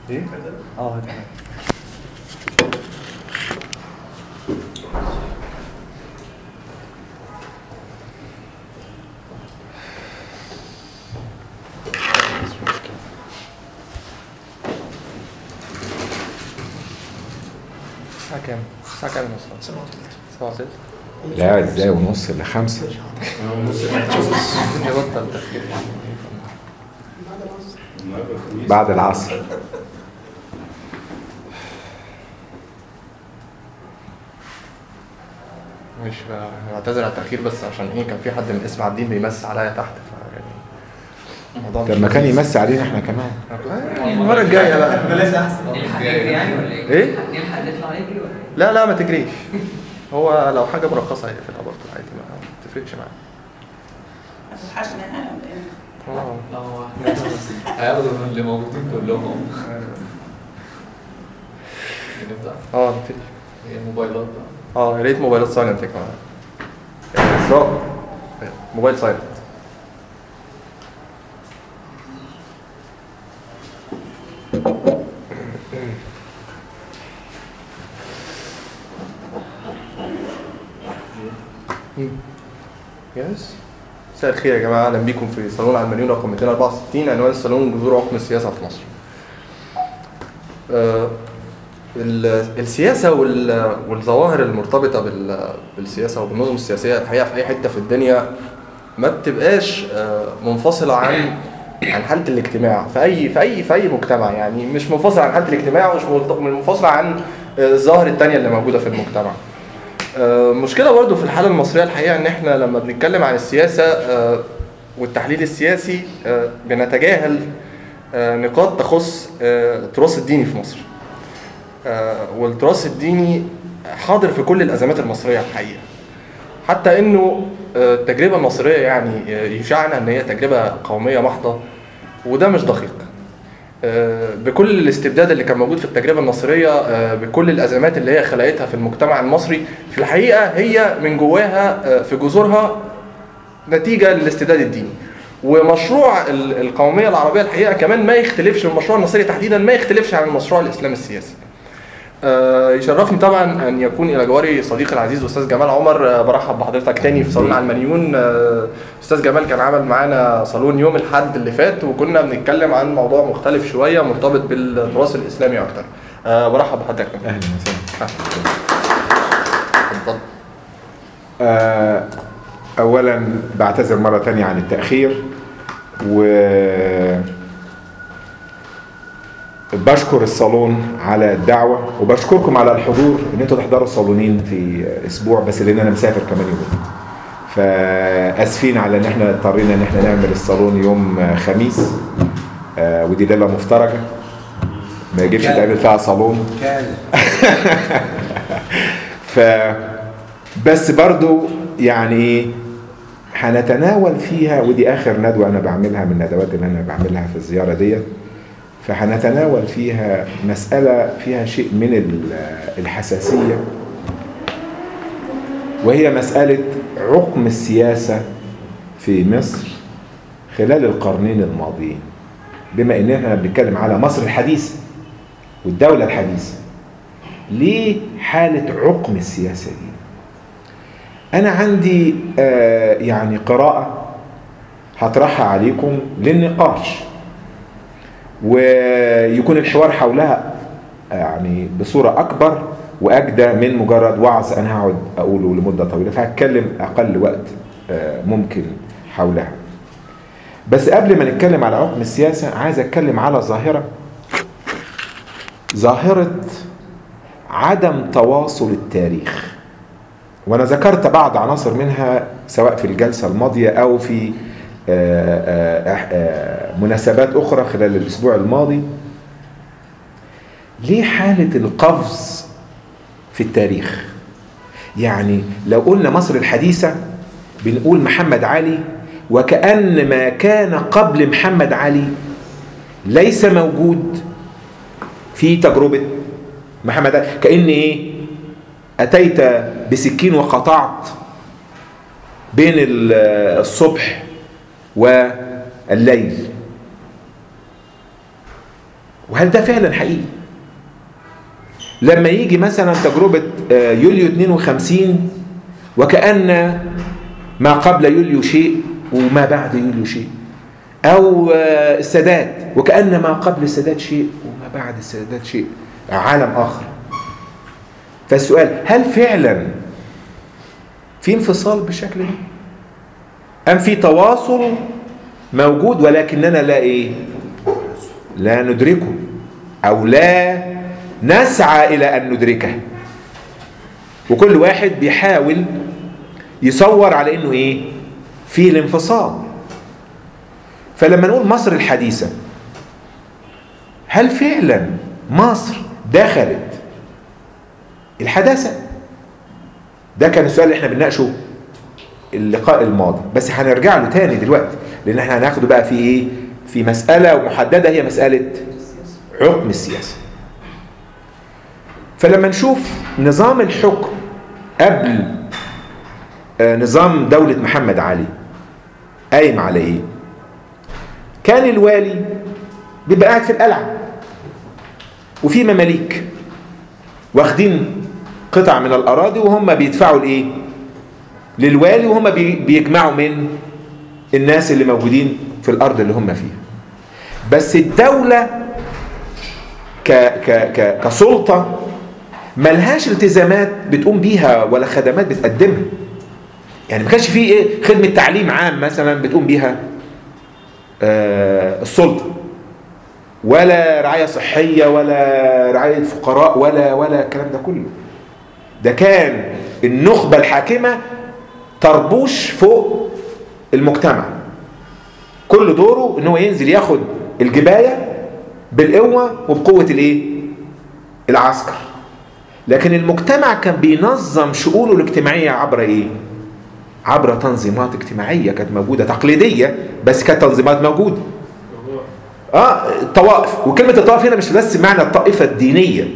ايه؟ اه تمام الساعة كام؟ الساعة كام ونص؟ سبعة وتلت لا ازاي ونص لخمسة يبطل تفكير بعد العصر مش بعتذر على التأخير بس عشان ايه كان في حد من اسم عابدين بيمس عليا تحت ف يعني الموضوع مش طب ما كان لذيذ. يمسي علينا احنا كمان آه، المرة الجاية بقى نلحق نجري يعني ولا ايه؟ ايه؟ نلحق نطلع نجري ولا ايه؟ لا لا ما تجريش هو لو حاجة مرخصة هيقفلها برضه عادي ما تفرقش معايا هتوحشنا انا ولا ايه؟ اه لا هو هياخدوا من اللي موجودين كلهم نبدأ اه نبتدي هي موبايلات بقى اه يا ريت موبايلات سايلنت يا جماعة يا اسراء موبايل سايلنت يس مساء الخير يا جماعة أهلا بيكم في صالون على المليون رقم 264 عنوان الصالون جذور حكم السياسة في مصر. آه، ال- السياسة وال- والظواهر المرتبطة بال- بالسياسة وبالنظم السياسية الحقيقة في أي حتة في الدنيا ما بتبقاش آه، منفصلة عن عن حالة الاجتماع في أي في أي في أي مجتمع يعني مش منفصلة عن حالة الاجتماع ومش ملت- منفصلة عن آه، الظواهر التانية اللي موجودة في المجتمع. آه، مشكلة برضو في الحالة المصرية الحقيقة إن إحنا لما بنتكلم عن السياسة آه، والتحليل السياسي آه، بنتجاهل آه، نقاط تخص آه، التراث الديني في مصر. آه، والتراث الديني حاضر في كل الأزمات المصرية الحقيقة. حتى إنه آه، التجربة المصرية يعني آه، يشعنا إن هي تجربة قومية محضة وده مش دقيق. آه، بكل الاستبداد اللي كان موجود في التجربة المصرية آه، بكل الأزمات اللي هي خلقتها في المجتمع المصري في الحقيقة هي من جواها آه، في جذورها نتيجة للاستبداد الديني ومشروع ال- القومية العربية الحقيقة كمان ما يختلفش المشروع المصري تحديدا ما يختلفش عن المشروع الإسلامي السياسي آه، يشرفني طبعا ان يكون الى جواري صديقي العزيز استاذ جمال عمر آه، برحب بحضرتك تاني في صالون على المليون آه، استاذ جمال كان عمل معانا صالون يوم الاحد اللي فات وكنا بنتكلم عن موضوع مختلف شويه مرتبط بالتراث الاسلامي اكتر آه، برحب بحضرتك اهلا وسهلا اتفضل آه، اولا بعتذر مره تانية عن التاخير و بشكر الصالون على الدعوه وبشكركم على الحضور ان انتوا تحضروا الصالونين في اسبوع بس لان انا مسافر كمان يومين فاسفين على ان احنا اضطرينا ان احنا نعمل الصالون يوم خميس آه، ودي ليله مفترجه ما يجيبش يتعمل فيها صالون ف بس برضو يعني ايه هنتناول فيها ودي اخر ندوه انا بعملها من الندوات اللي انا بعملها في الزياره ديت فهنتناول فيها مساله فيها شيء من ال- الحساسيه وهي مساله عقم السياسه في مصر خلال القرنين الماضيين بما اننا بنتكلم على مصر الحديثه والدوله الحديثه ليه حاله عقم السياسه دي أنا عندي آه، يعني قراءة هطرحها عليكم للنقاش ويكون الحوار حولها يعني بصورة أكبر وأجدى من مجرد وعظ أنا هقعد أقوله لمدة طويلة فهتكلم أقل وقت آه، ممكن حولها بس قبل ما نتكلم على عقم السياسة عايز أتكلم على ظاهرة ظاهرة عدم تواصل التاريخ وانا ذكرت بعض عناصر منها سواء في الجلسه الماضيه او في آه، آه، آه، مناسبات اخرى خلال الاسبوع الماضي ليه حاله القفز في التاريخ يعني لو قلنا مصر الحديثه بنقول محمد علي وكأن ما كان قبل محمد علي ليس موجود في تجربه محمد علي كأن ايه أتيت بسكين وقطعت بين ال- الصبح والليل وهل ده فعلا حقيقي لما يجي مثلا تجربة آه، يوليو 52 وكأن ما قبل يوليو شيء وما بعد يوليو شيء أو آه، السادات وكأن ما قبل السادات شيء وما بعد السادات شيء عالم آخر فالسؤال هل فعلا في انفصال بالشكل ده أم في تواصل موجود ولكننا لا إيه لا ندركه أو لا نسعى إلى أن ندركه وكل واحد بيحاول يصور على إنه إيه في الانفصال فلما نقول مصر الحديثة هل فعلا مصر دخلت الحداثة ده كان السؤال اللي احنا بنناقشه اللقاء الماضي بس هنرجع له تاني دلوقتي لان احنا هناخده بقى في ايه في مسألة محددة هي مسألة حكم السياسة فلما نشوف نظام الحكم قبل آه، نظام دولة محمد علي قايم على ايه كان الوالي بيبقى قاعد في القلعة وفي مماليك واخدين قطع من الأراضي وهم بيدفعوا لإيه للوالي وهم بي- بيجمعوا من الناس اللي موجودين في الأرض اللي هم فيها بس الدولة ك ك ك كسلطة ملهاش التزامات بتقوم بيها ولا خدمات بتقدمها يعني ما كانش فيه ايه خدمة تعليم عام مثلا بتقوم بيها آه السلطة ولا رعاية صحية ولا رعاية فقراء ولا ولا الكلام ده كله ده كان النخبة الحاكمة طربوش فوق المجتمع كل دوره ان هو ينزل ياخد الجباية بالقوة وبقوة الايه العسكر لكن المجتمع كان بينظم شؤونه الاجتماعية عبر ايه عبر تنظيمات اجتماعية كانت موجودة تقليدية بس كانت تنظيمات موجودة اه الطوائف وكلمة الطوائف هنا مش بس معنى الطائفة الدينية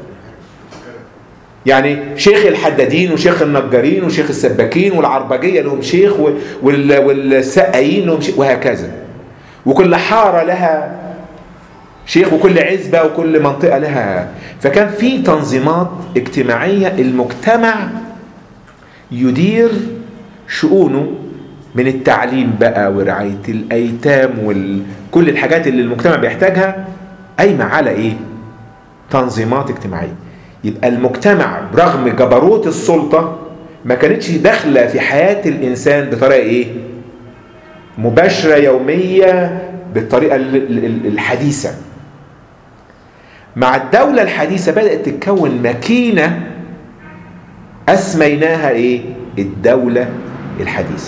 يعني شيخ الحدادين وشيخ النجارين وشيخ السباكين والعربجية لهم شيخ و- وال- والسقايين لهم شيخ وهكذا وكل حارة لها شيخ وكل عزبة وكل منطقة لها فكان في تنظيمات اجتماعية المجتمع يدير شؤونه من التعليم بقى ورعاية الأيتام وكل الحاجات اللي المجتمع بيحتاجها قايمة على إيه؟ تنظيمات اجتماعية يبقى المجتمع برغم جبروت السلطة ما كانتش داخلة في حياة الإنسان بطريقة إيه؟ مباشرة يومية بالطريقة ال- ال- ال- الحديثة مع الدولة الحديثة بدأت تتكون ماكينة أسميناها إيه؟ الدولة الحديثة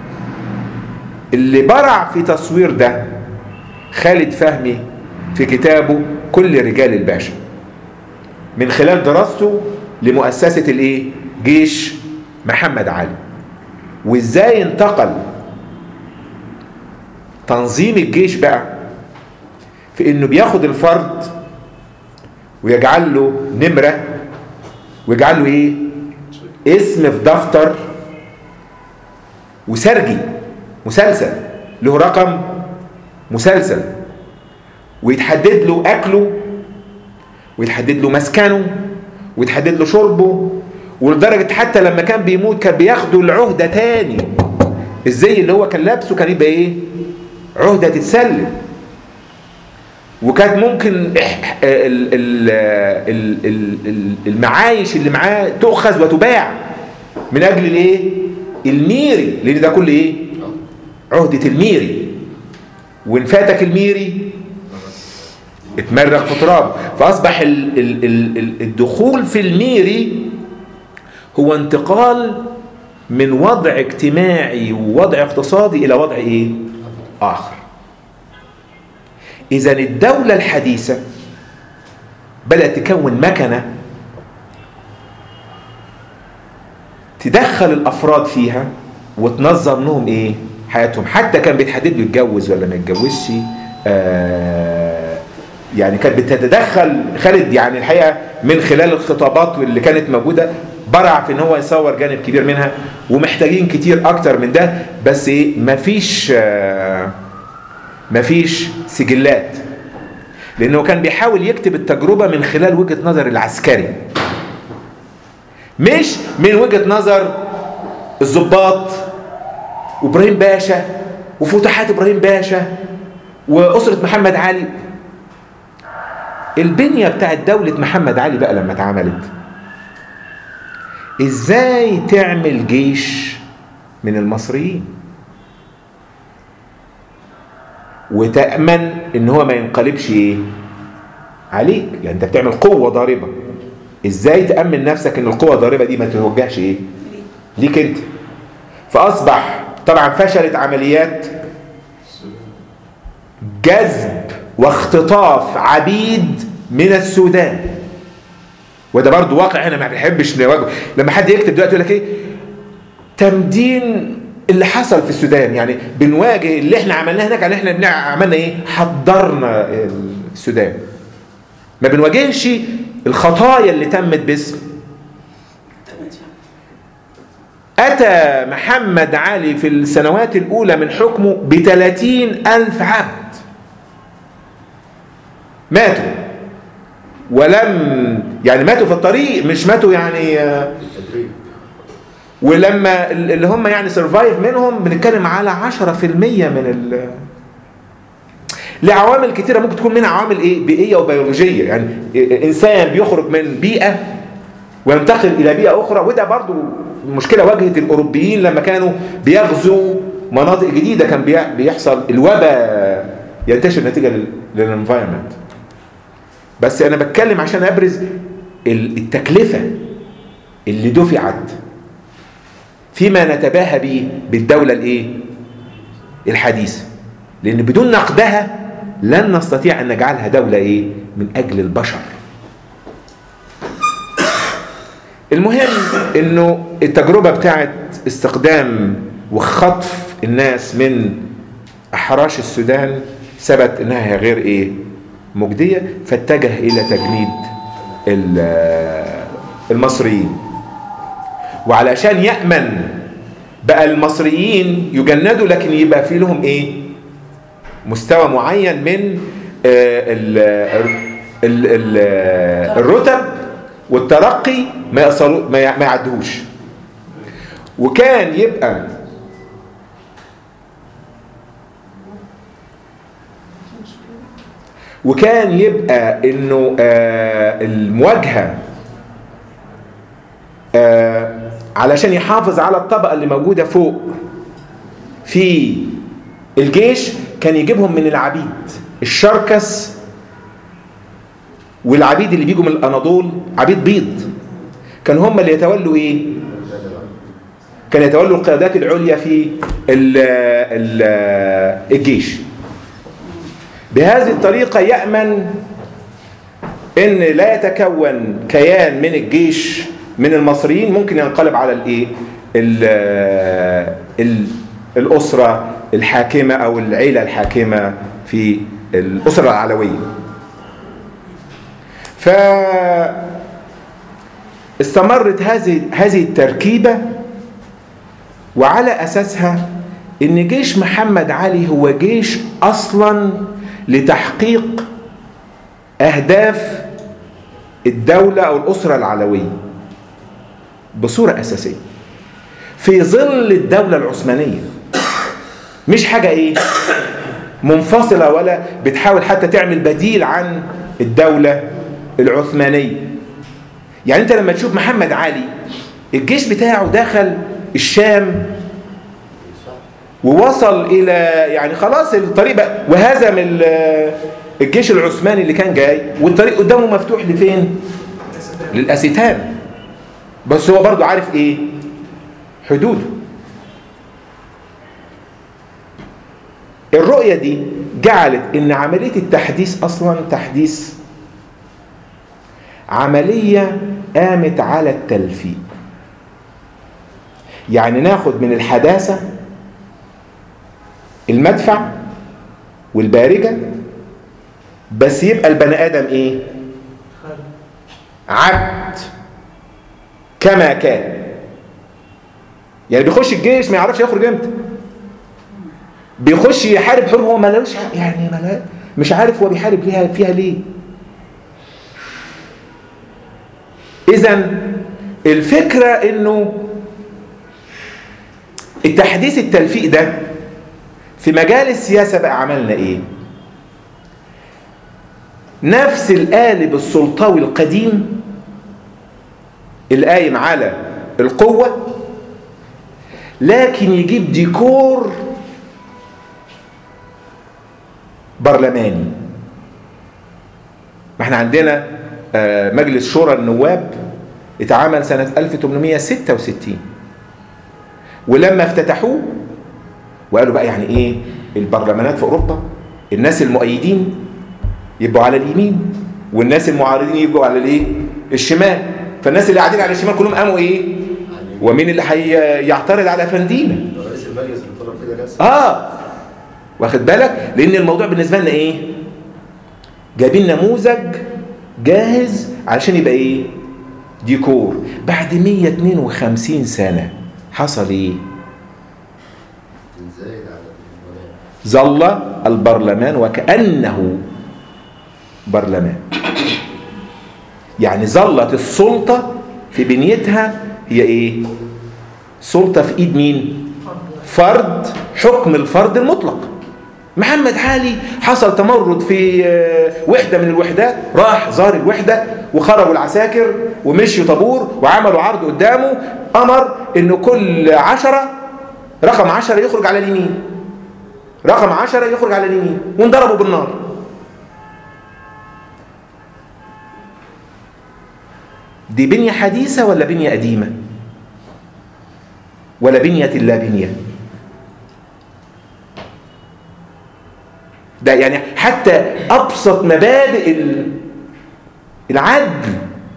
اللي برع في تصوير ده خالد فهمي في كتابه كل رجال الباشا من خلال دراسته لمؤسسة الايه جيش محمد علي وازاي انتقل تنظيم الجيش بقى في انه بياخد الفرد ويجعل له نمرة ويجعل له ايه اسم في دفتر وسرجي مسلسل له رقم مسلسل ويتحدد له اكله ويتحدد له مسكنه ويتحدد له شربه ولدرجة حتى لما كان بيموت كان بياخدوا العهدة تاني الزي اللي هو كان لابسه كان يبقى ايه عهدة تتسلم وكانت ممكن إح- ال- ال- ال- ال- ال- المعايش اللي معاه تؤخذ وتباع من اجل الايه الميري لان ده كل ايه عهدة الميري وان فاتك الميري اتمرغ في تراب فاصبح ال ال ال ال الدخول في الميري هو انتقال من وضع اجتماعي ووضع اقتصادي الى وضع ايه اخر اذا الدولة الحديثة بدأت تكون مكنة تدخل الافراد فيها وتنظم لهم ايه حياتهم حتى كان بيتحدد له يتجوز ولا ما يتجوزش آه يعني كانت بتتدخل خالد يعني الحقيقه من خلال الخطابات اللي كانت موجوده برع في ان هو يصور جانب كبير منها ومحتاجين كتير اكتر من ده بس ايه مفيش آه مفيش سجلات لانه كان بيحاول يكتب التجربه من خلال وجهه نظر العسكري مش من وجهه نظر الضباط وابراهيم باشا وفتوحات ابراهيم باشا واسره محمد علي البنيه بتاعت دوله محمد علي بقى لما اتعملت ازاي تعمل جيش من المصريين وتأمن ان هو ما ينقلبش ايه عليك يعني انت بتعمل قوة ضاربة ازاي تأمن نفسك ان القوة الضاربة دي ما توجهش ايه ليك انت فاصبح طبعا فشلت عمليات جذب واختطاف عبيد من السودان وده برضو واقع انا ما بحبش نواجهه لما حد يكتب دلوقتي يقول لك ايه تمدين اللي حصل في السودان يعني بنواجه اللي احنا عملناه هناك على احنا بنع- عملنا ايه حضرنا السودان ما بنواجهش الخطايا اللي تمت باسم تمت أتى محمد علي في السنوات الأولى من حكمه بثلاثين ألف عبد ماتوا ولم يعني ماتوا في الطريق مش ماتوا يعني آه، ولما ال- اللي هم يعني سرفايف منهم بنتكلم على 10% من ال لعوامل كتيرة ممكن تكون منها عوامل ايه بيئية وبيولوجية يعني انسان بيخرج من بيئة وينتقل الى بيئة اخرى وده برضو مشكلة واجهت الاوروبيين لما كانوا بيغزوا مناطق جديدة كان بي- بيحصل الوباء ينتشر نتيجة للانفايرمنت بس انا بتكلم عشان ابرز ال- التكلفة اللي دفعت فيما نتباهى به بالدولة الايه الحديثة لان بدون نقدها لن نستطيع ان نجعلها دولة ايه من اجل البشر المهم انه التجربة بتاعت استخدام وخطف الناس من احراش السودان ثبت انها غير ايه مجدية فاتجه الى تجنيد ال- المصريين وعلشان يأمن بقى المصريين يجندوا لكن يبقى في لهم ايه مستوى معين من آه، ال ال ال الرتب والترقي ما يصلوا ما يع- ما يعدوش وكان يبقى وكان يبقى انه آه، المواجهه آه، علشان يحافظ على الطبقه اللي موجوده فوق في الجيش كان يجيبهم من العبيد الشركس والعبيد اللي بيجوا من الاناضول عبيد بيض كان هم اللي يتولوا ايه كان يتولوا القيادات العليا في ال ال الجيش بهذه الطريقة يأمن ان لا يتكون كيان من الجيش من المصريين ممكن ينقلب على الايه ال- ال- الاسره الحاكمه او العيله الحاكمه في الاسره العلويه ف استمرت هذه هذه التركيبه وعلى اساسها ان جيش محمد علي هو جيش اصلا لتحقيق اهداف الدوله او الاسره العلويه بصوره اساسيه في ظل الدوله العثمانيه مش حاجه ايه منفصله ولا بتحاول حتى تعمل بديل عن الدوله العثمانيه يعني انت لما تشوف محمد علي الجيش بتاعه دخل الشام ووصل الى يعني خلاص الطريق بقى وهزم ال- الجيش العثماني اللي كان جاي والطريق قدامه مفتوح لفين للاستان بس هو برضو عارف ايه حدوده الرؤية دي جعلت ان عملية التحديث اصلا تحديث عملية قامت على التلفيق يعني ناخد من الحداثة المدفع والبارجة بس يبقى البني آدم ايه عبد كما كان يعني بيخش الجيش ما يعرفش يخرج امتى بيخش يحارب حرب هو ملوش يعني ملا مش عارف هو بيحارب ليها فيها ليه اذا الفكره انه التحديث التلفيق ده في مجال السياسه بقى عملنا ايه نفس القالب السلطوي القديم القايم على القوه لكن يجيب ديكور برلماني ما احنا عندنا آه، مجلس شورى النواب اتعمل سنة 1866 ولما افتتحوه وقالوا بقى يعني ايه البرلمانات في اوروبا الناس المؤيدين يبقوا على اليمين والناس المعارضين يبقوا على الايه الشمال فالناس اللي قاعدين على الشمال كلهم قاموا ايه ومين اللي هيعترض على فندينا رئيس المجلس اللي طلب كده ناس اه واخد بالك لان الموضوع بالنسبه لنا ايه جايبين نموذج جاهز علشان يبقى ايه ديكور بعد 152 سنه حصل ايه زايد على الولاء ظل البرلمان وكانه برلمان يعني ظلت السلطه في بنيتها هي ايه سلطه في ايد مين فرد حكم الفرد المطلق محمد علي حصل تمرد في آه، وحده من الوحدات راح زار الوحده وخرجوا العساكر ومشوا طابور وعملوا عرض قدامه امر انه كل عشرة رقم عشرة يخرج على اليمين رقم عشرة يخرج على اليمين وانضربوا بالنار دي بنية حديثة ولا بنية قديمة ولا بنية لا بنية ده يعني حتى أبسط مبادئ ال- العدل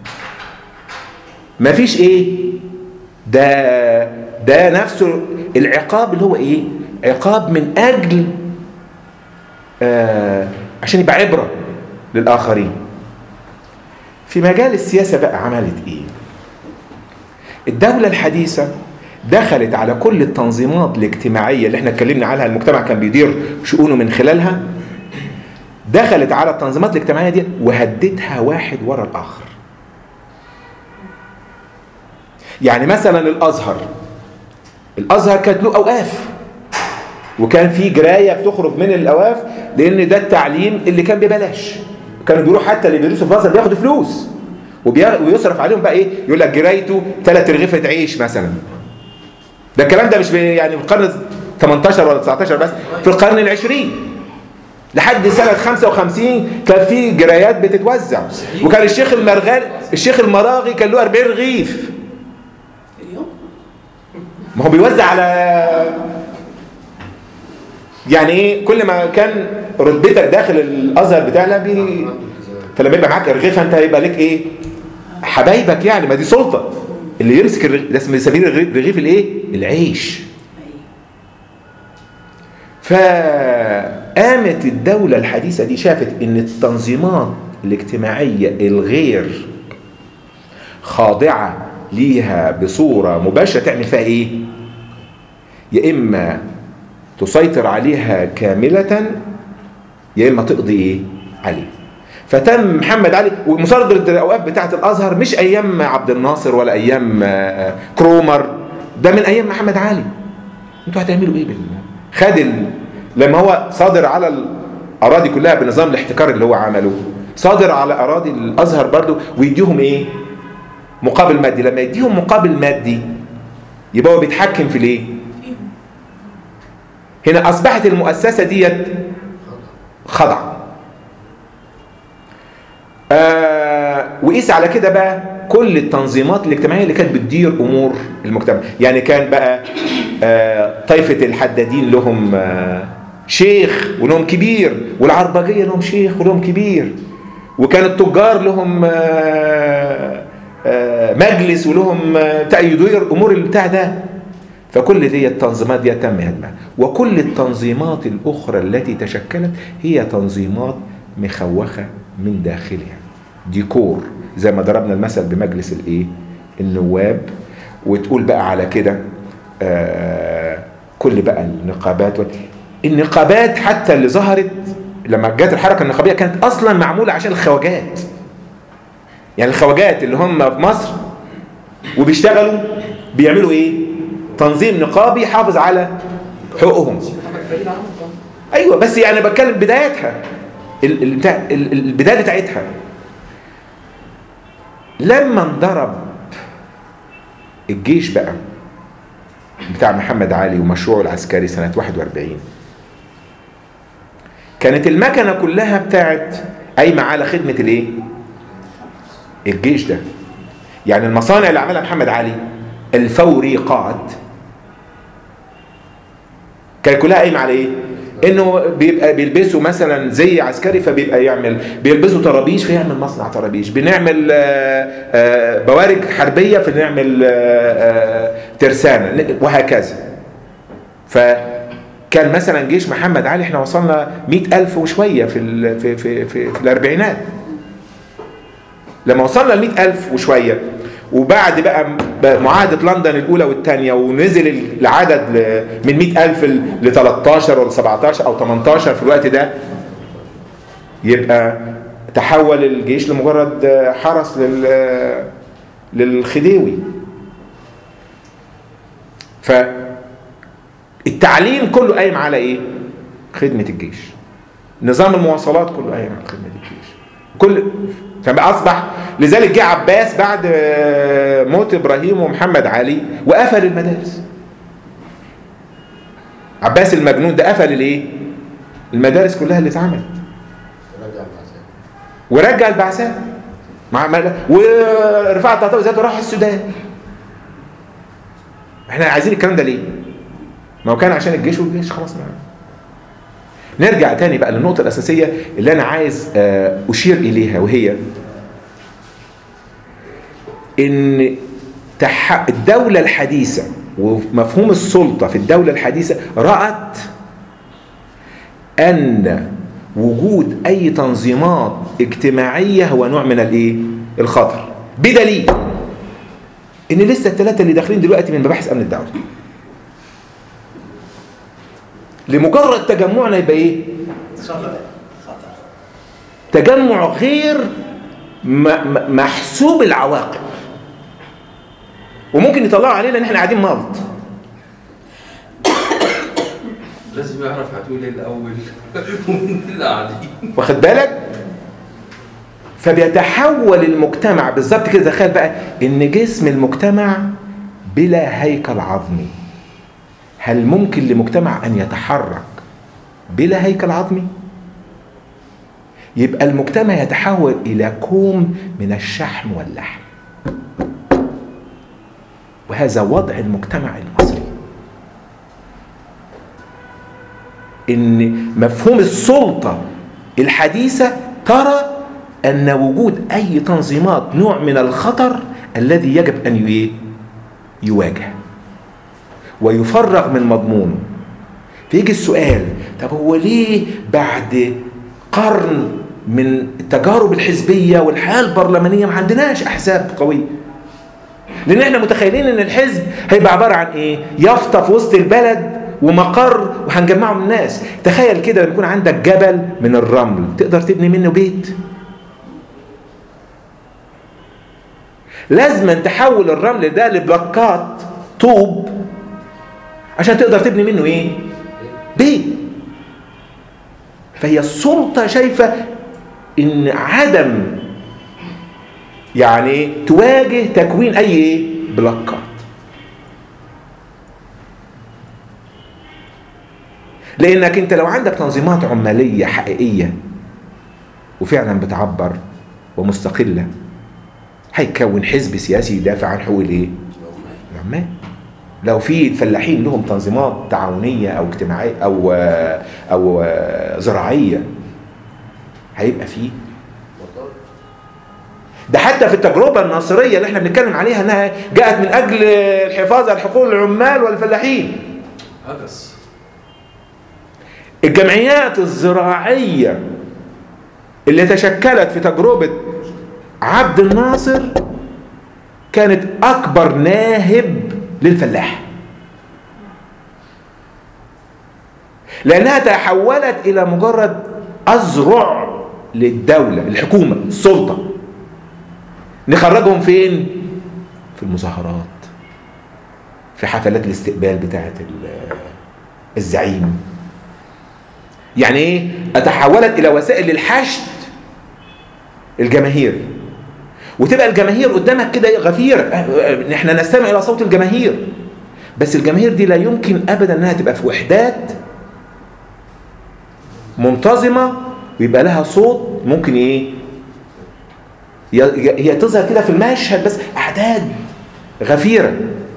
مفيش ايه ده ده نفسه العقاب اللي هو ايه عقاب من اجل آه عشان يبقى عبرة للآخرين في مجال السياسة بقى عملت ايه الدولة الحديثة دخلت على كل التنظيمات الاجتماعية اللي احنا اتكلمنا عنها المجتمع كان بيدير شؤونه من خلالها دخلت على التنظيمات الاجتماعية دي وهدتها واحد ورا الآخر يعني مثلا الأزهر الأزهر كانت له أوقاف وكان في جراية بتخرج من الأواف لأن ده التعليم اللي كان ببلاش كانوا بيروحوا حتى اللي بيدرسوا في الأزهر بياخدوا فلوس وبي- ويصرف عليهم بقى إيه يقول لك جرايته ثلاث رغيفة عيش مثلا ده الكلام ده مش بي- يعني في القرن 18 ولا 19 بس في القرن العشرين لحد سنة 55 كان في جرايات بتتوزع وكان الشيخ المرغال الشيخ المراغي كان له 40 رغيف اليوم ما هو بيوزع على يعني ايه كل ما كان رتبتك داخل الازهر بتاعنا بي... فلما يبقى معاك رغيف انت هيبقى لك ايه حبايبك يعني ما دي سلطه اللي يمسك الرغيف ده اسمه سبيل الرغيف رغيف الايه العيش فقامت الدولة الحديثة دي شافت ان التنظيمات الاجتماعية الغير خاضعة ليها بصورة مباشرة تعمل فيها ايه يا اما تسيطر عليها كاملة يا اما تقضي ايه عليه فتم محمد علي ومصادرة الاوقاف بتاعة الازهر مش ايام عبد الناصر ولا ايام آه، كرومر ده من ايام محمد علي انتوا هتعملوا ايه بال خد ال... لما هو صادر على الاراضي كلها بنظام الاحتكار اللي هو عمله صادر على اراضي الازهر برضو ويديهم ايه مقابل مادي لما يديهم مقابل مادي يبقى هو بيتحكم في الايه هنا اصبحت المؤسسه ديت خضع آه وقيس على كده بقى كل التنظيمات الاجتماعيه اللي كانت بتدير امور المجتمع يعني كان بقى آه طائفه الحدادين لهم آه شيخ ولهم كبير والعربجيه لهم شيخ ولهم كبير وكان التجار لهم آه آه مجلس ولهم آه بتاع يدير امور البتاع ده فكل دي التنظيمات دي تم هدمها وكل التنظيمات الأخرى التي تشكلت هي تنظيمات مخوخة من داخلها ديكور زي ما ضربنا المثل بمجلس الايه النواب وتقول بقى على كده آه كل بقى النقابات وال- النقابات حتى اللي ظهرت لما جت الحركه النقابيه كانت اصلا معموله عشان الخواجات يعني الخواجات اللي هم في مصر وبيشتغلوا بيعملوا ايه تنظيم نقابي يحافظ على حقوقهم ايوه بس يعني بتكلم بدايتها ال- ال- بتاع- ال- ال- البدايه بتاعتها لما انضرب الجيش بقى بتاع محمد علي ومشروعه العسكري سنة 41 كانت المكنة كلها بتاعت قايمة على خدمة الايه؟ الجيش ده يعني المصانع اللي عملها محمد علي الفوريقات كانت كلها قايمة على ايه؟ انه بيبقى بيلبسوا مثلا زي عسكري فبيبقى يعمل بيلبسوا طرابيش فيعمل مصنع طرابيش بنعمل آه، آه، بوارج حربيه فنعمل آه، آه، ترسانه وهكذا فكان مثلا جيش محمد علي احنا وصلنا مئة ألف وشوية في ال في في في, في الأربعينات لما وصلنا ل ألف وشوية وبعد بقى بقى معاهدة لندن الأولى والثانية ونزل العدد ل- من 100 ألف ل 13 ولا 17 أو 18 في الوقت ده يبقى تحول الجيش لمجرد حرس لل للخديوي فالتعليم كله قايم على ايه خدمة الجيش نظام المواصلات كله قايم على خدمة الجيش كل فبقى اصبح لذلك جه عباس بعد آه، موت ابراهيم ومحمد علي وقفل المدارس عباس المجنون ده قفل الايه المدارس كلها اللي اتعملت رجع العساكر ورجع البعثات مع مع- ورفعت طهطاوي ذاته راح السودان احنا عايزين الكلام ده ليه ما هو كان عشان الجيش والجيش خلاص ما نرجع تاني بقى للنقطة الأساسية اللي أنا عايز آه، أشير إليها وهي إن تح... الدولة الحديثة ومفهوم السلطة في الدولة الحديثة رأت أن وجود أي تنظيمات اجتماعية هو نوع من الإيه؟ الخطر بدليل إن لسه الثلاثة اللي داخلين دلوقتي من مباحث أمن الدولة لمجرد تجمعنا يبقى إيه؟ خطر خطر تجمع غير م- م- محسوب العواقب وممكن يطلعوا علينا ان احنا قاعدين ملط لازم يعرف هتقول ايه الاول ومين اللي قاعدين واخد بالك فبيتحول المجتمع بالظبط كده تخيل بقى ان جسم المجتمع بلا هيكل عظمي هل ممكن لمجتمع ان يتحرك بلا هيكل عظمي يبقى المجتمع يتحول الى كوم من الشحم واللحم وهذا وضع المجتمع المصري ان مفهوم السلطه الحديثه ترى ان وجود اي تنظيمات نوع من الخطر الذي يجب ان ي- يواجه ويفرغ من مضمونه فيجي السؤال طب هو ليه بعد قرن من التجارب الحزبيه والحياه البرلمانيه ما عندناش احزاب قويه لان احنا متخيلين ان الحزب هيبقى عباره عن ايه يافطه في وسط البلد ومقر وهنجمعه من الناس تخيل كده لما يكون عندك جبل من الرمل تقدر تبني منه بيت لازم تحول الرمل ده لبلوكات طوب عشان تقدر تبني منه ايه بيت فهي السلطه شايفه ان عدم يعني تواجه تكوين اي ايه بلوكات لانك انت لو عندك تنظيمات عماليه حقيقيه وفعلا بتعبر ومستقله هيكون حزب سياسي يدافع عن حقوق الايه العمال لو في الفلاحين لهم تنظيمات تعاونيه او اجتماعيه او او زراعيه هيبقى فيه ده حتى في التجربة الناصرية اللي احنا بنتكلم عليها انها جاءت من اجل الحفاظ على حقوق العمال والفلاحين عبس الجمعيات الزراعية اللي تشكلت في تجربة عبد الناصر كانت اكبر ناهب للفلاح لانها تحولت الى مجرد أذرع للدولة الحكومة السلطة نخرجهم فين في المظاهرات في حفلات الاستقبال بتاعة ال- الزعيم يعني ايه اتحولت الى وسائل للحشد الجماهير وتبقى الجماهير قدامك كده إيه غفير أه، أه، احنا نستمع الى صوت الجماهير بس الجماهير دي لا يمكن ابدا انها تبقى في وحدات منتظمه ويبقى لها صوت ممكن ايه هي هي تظهر كده في المشهد بس اعداد غفيره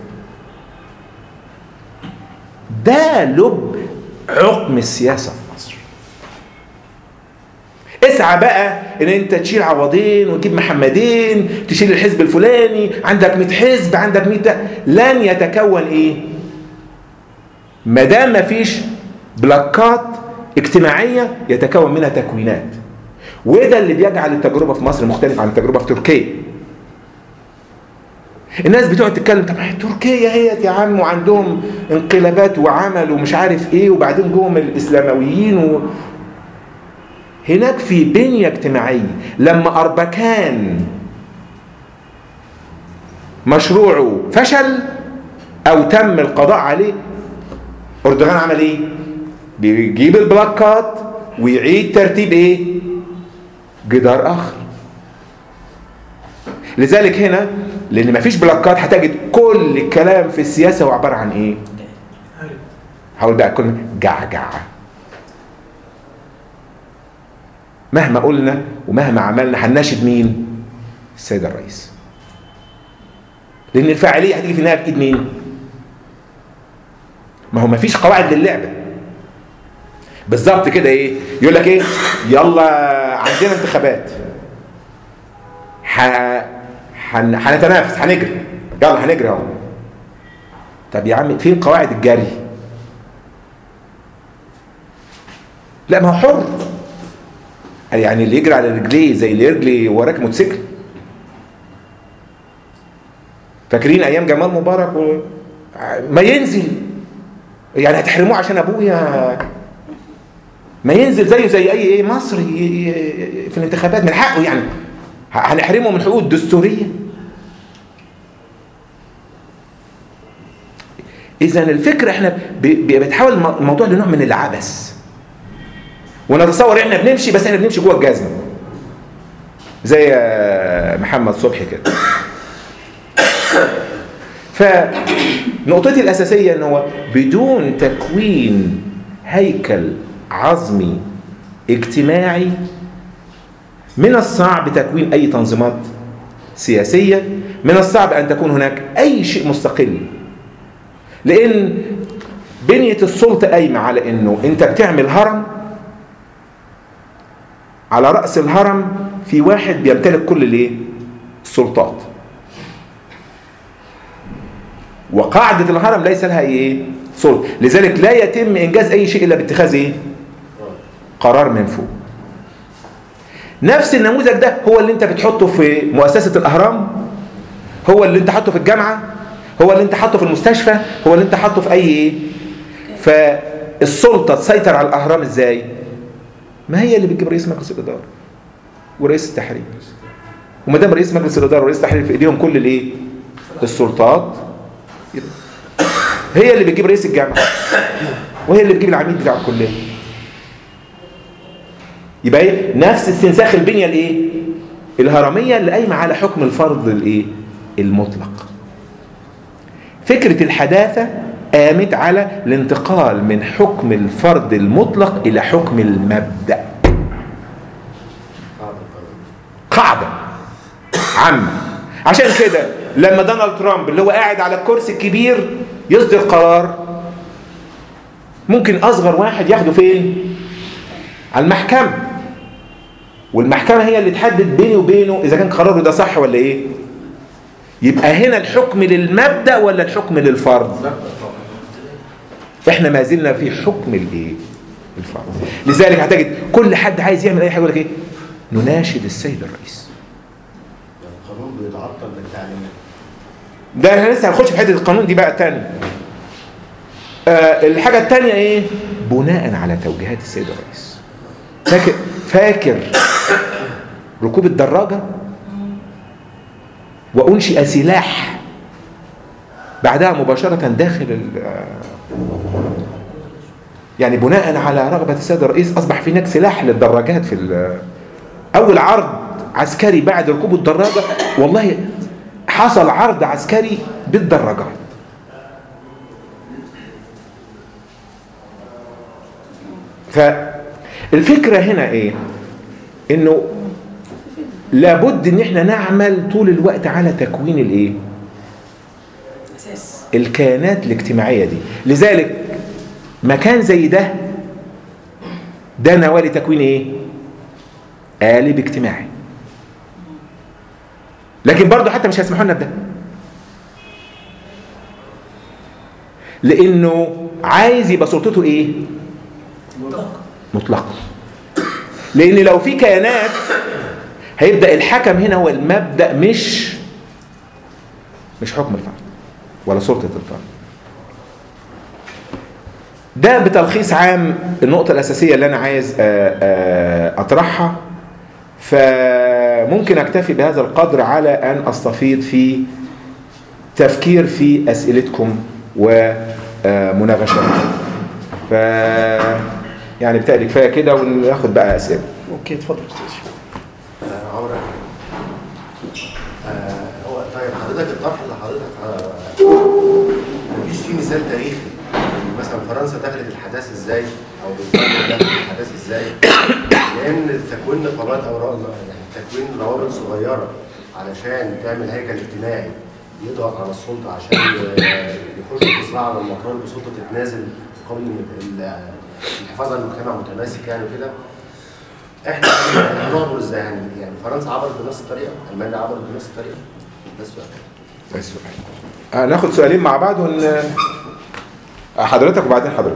ده لب عقم السياسه في مصر اسعى بقى ان انت تشيل عوضين وتجيب محمدين تشيل الحزب الفلاني عندك 100 حزب عندك 100 ده. لن يتكون ايه ما دام ما فيش بلاكات اجتماعيه يتكون منها تكوينات وده اللي بيجعل التجربه في مصر مختلفه عن التجربه في تركيا الناس بتقعد تتكلم طب ما هي تركيا هي يا عم وعندهم انقلابات وعمل ومش عارف ايه وبعدين جوهم الاسلامويين و... هناك في بنية اجتماعية لما أربكان مشروعه فشل أو تم القضاء عليه أردوغان عمل إيه؟ بيجيب البلاكات ويعيد ترتيب إيه؟ جدار آخر لذلك هنا لأن مفيش بلاكات هتجد كل الكلام في السياسة هو عبارة عن إيه؟ هقول بقى كلمة جعجعة مهما قلنا ومهما عملنا هنناشد مين السيد الرئيس لان الفاعليه هتيجي في النهايه بايد مين ما هو مفيش قواعد للعبه بالظبط كده ايه يقول لك ايه يلا عندنا انتخابات ح... حن... هنتنافس هنجري يلا هنجري اهو طب يا عم فين قواعد الجري لا ما هو حر يعني اللي يجري على رجليه زي اللي يجري وراك موتوسيكل فاكرين ايام جمال مبارك و... ما ينزل يعني هتحرموه عشان ابويا ما ينزل زيه زي اي ايه مصري ي- ي- في الانتخابات من حقه يعني ه- هنحرمه من حقوقه الدستوريه اذا الفكره احنا ب- ب- بتحول الم- الموضوع لنوع من العبث ونتصور احنا بنمشي بس احنا بنمشي جوه الجزمه زي آه، محمد صبحي كده فنقطتي الاساسيه ان هو بدون تكوين هيكل عظمي اجتماعي من الصعب تكوين اي تنظيمات سياسيه من الصعب ان تكون هناك اي شيء مستقل لان بنيه السلطه قايمه على انه انت بتعمل هرم على رأس الهرم في واحد بيمتلك كل الايه؟ السلطات. وقاعدة الهرم ليس لها ايه؟ سلطة، لذلك لا يتم إنجاز أي شيء إلا باتخاذ ايه؟ قرار من فوق. نفس النموذج ده هو اللي أنت بتحطه في مؤسسة الأهرام هو اللي أنت حاطه في الجامعة هو اللي أنت حاطه في المستشفى هو اللي أنت حاطه في أي ايه؟ فالسلطة تسيطر على الأهرام ازاي؟ ما هي اللي بتجيب رئيس مجلس الاداره ورئيس التحرير وما دام رئيس مجلس الاداره ورئيس التحرير في ايديهم كل الايه السلطات يبقى هي اللي بتجيب رئيس الجامعه وهي اللي بتجيب العميد بتاع الكليه يبقى هي نفس استنساخ البنيه الايه الهرميه اللي قايمه على حكم الفرض الايه المطلق فكره الحداثه قامت على الانتقال من حكم الفرد المطلق الى حكم المبدا قاعده عامه عشان كده لما دونالد ترامب اللي هو قاعد على الكرسي الكبير يصدر قرار ممكن اصغر واحد ياخده فين على المحكمه والمحكمه هي اللي تحدد بيني وبينه اذا كان قراره ده صح ولا ايه يبقى هنا الحكم للمبدا ولا الحكم للفرد احنا ما زلنا في حكم الايه الفرد لذلك هتجد كل حد عايز يعمل اي حاجه يقول لك ايه نناشد السيد الرئيس القانون بيتعطل بالتعليمات ده احنا لسه هنخش في حته القانون دي بقى تاني آه الحاجه الثانيه ايه بناء على توجيهات السيد الرئيس فاكر فاكر ركوب الدراجة وأنشئ سلاح بعدها مباشرة داخل ال- يعني بناء على رغبة السيد الرئيس أصبح في هناك سلاح للدراجات في ال- أول عرض عسكري بعد ركوب الدراجة والله حصل عرض عسكري بالدراجات فالفكرة هنا ايه انه لابد ان احنا نعمل طول الوقت على تكوين الايه اساس الكيانات الاجتماعية دي لذلك مكان زي ده ده نواه لتكوين ايه قالب اجتماعي لكن برضه حتى مش هيسمحوا لنا بده لانه عايز يبقى سلطته ايه مطلقه لان لو في كيانات هيبدا الحكم هنا هو المبدا مش مش حكم الفرد ولا سلطه الفرد ده بتلخيص عام النقطه الاساسيه اللي انا عايز آه، آه، اطرحها فممكن اكتفي بهذا القدر على ان استفيض في تفكير في اسئلتكم ومناقشاتكم ف يعني بتقلي كفايه كده وناخد بقى اسئله اوكي اتفضل استاذ آه، عمرو آه، هو طيب حضرتك الطرح اللي حضرتك آه، مفيش فيه مثال تاريخي يعني مثلا فرنسا دخلت الحداثه ازاي او بريطانيا دخلت الحداثه ازاي لان تكوين نقابات او رو- يعني تكوين روابط صغيره علشان تعمل هيكل اجتماعي يضغط على السلطه عشان آه، يخش في صراع على المطالب بسلطه تتنازل مقابل ال- ال- الحفاظ على المجتمع متماسك يعني وكده احنا هنعبر ازاي يعني يعني فرنسا عبرت بنفس الطريقه المانيا عبرت بنفس الطريقه ده السؤال ده السؤال آه ناخد سؤالين مع بعض ون آه، حضرتك وبعدين حضرتك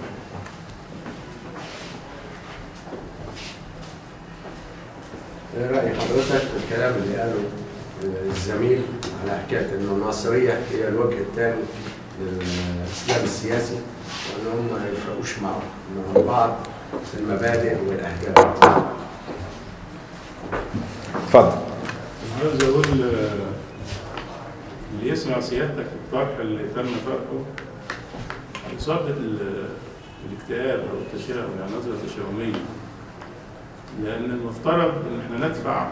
ايه رأي حضرتك في الكلام اللي قاله الزميل على حكاية إن الناصرية هي الوجه الثاني للإسلام السياسي وإن هم ما يفرقوش مع مع بعض في المبادئ والأهداف. اتفضل عاوز اقول آه، اللي يسمع سيادتك الطرح اللي تم طرحه إصابة ال- الاكتئاب أو التشاؤم يعني نظرة تشاؤمية لأن المفترض إن إحنا ندفع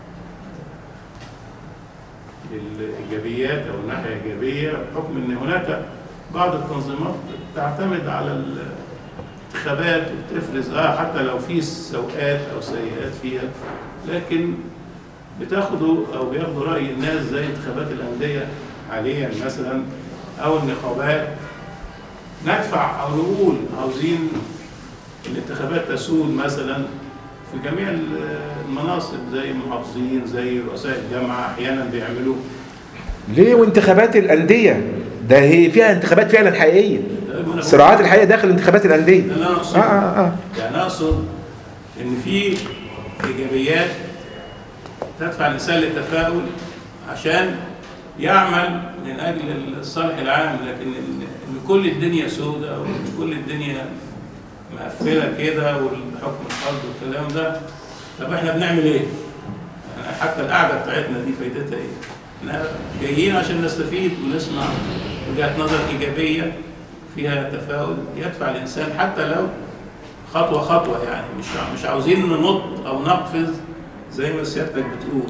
الإيجابيات أو الناحية الإيجابية بحكم إن هناك بعض التنظيمات تعتمد على الانتخابات وبتفرز آه حتى لو في سوءات أو سيئات فيها لكن بتاخدوا او بياخدوا راي الناس زي انتخابات الانديه حاليا مثلا او النقابات ندفع او نقول عاوزين الانتخابات تسود مثلا في جميع المناصب زي المحافظين زي رؤساء الجامعه احيانا بيعملوا ليه وانتخابات الانديه ده هي فيها انتخابات فعلا حقيقيه الصراعات الحقيقيه داخل انتخابات الانديه ده اللي انا اه اقصده اه اه يعني اقصد ان في ايجابيات تدفع الانسان للتفاؤل عشان يعمل من اجل الصالح العام لكن ان إن كل الدنيا سوداء وان كل الدنيا مقفله كده والحكم الفرد والكلام ده طب احنا بنعمل ايه؟ يعني حتى القعده بتاعتنا دي فايدتها ايه؟ احنا جايين عشان نستفيد ونسمع وجهات نظر ايجابيه فيها تفاؤل يدفع الانسان حتى لو خطوه خطوه يعني مش مش عاوزين ننط او نقفز زي ما سيادتك بتقول.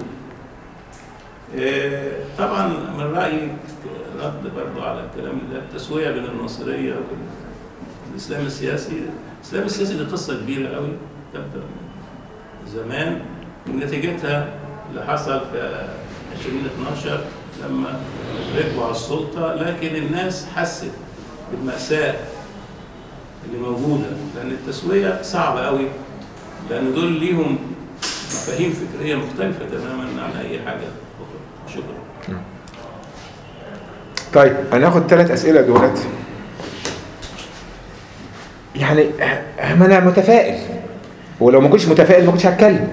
آه، طبعا من رايي رد برضه على الكلام ده التسويه بين الناصريه والاسلام السياسي، الاسلام السياسي دي قصه كبيره قوي تبدا من زمان ونتيجتها اللي حصل في 2012 لما ركبوا على السلطه لكن الناس حست بالماساه اللي موجوده لان التسويه صعبه قوي لان دول ليهم مفاهيم فكريه مختلفه تماما عن اي حاجه اخرى شكرا طيب هناخد ثلاث اسئله دولت يعني آه، ما انا متفائل ولو ما كنتش متفائل ما كنتش هتكلم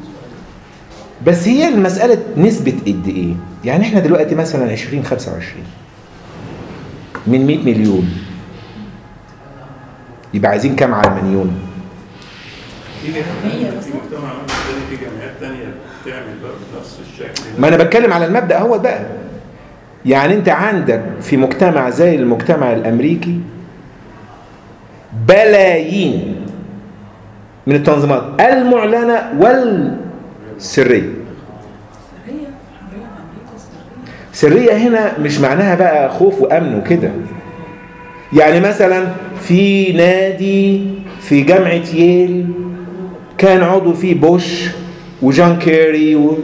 بس هي المسألة نسبة قد ايه؟ يعني احنا دلوقتي مثلا 20 25 من 100 مليون يبقى عايزين كام على المليون؟ في في مجتمع تاني في جامعات تانية بتعمل برضه نفس الشكل ده. ما انا بتكلم على المبدا هو بقى يعني انت عندك في مجتمع زي المجتمع الامريكي بلايين من التنظيمات المعلنه والسريه سريه هنا مش معناها بقى خوف وامن وكده يعني مثلا في نادي في جامعه ييل كان عضو فيه بوش وجون كيري و...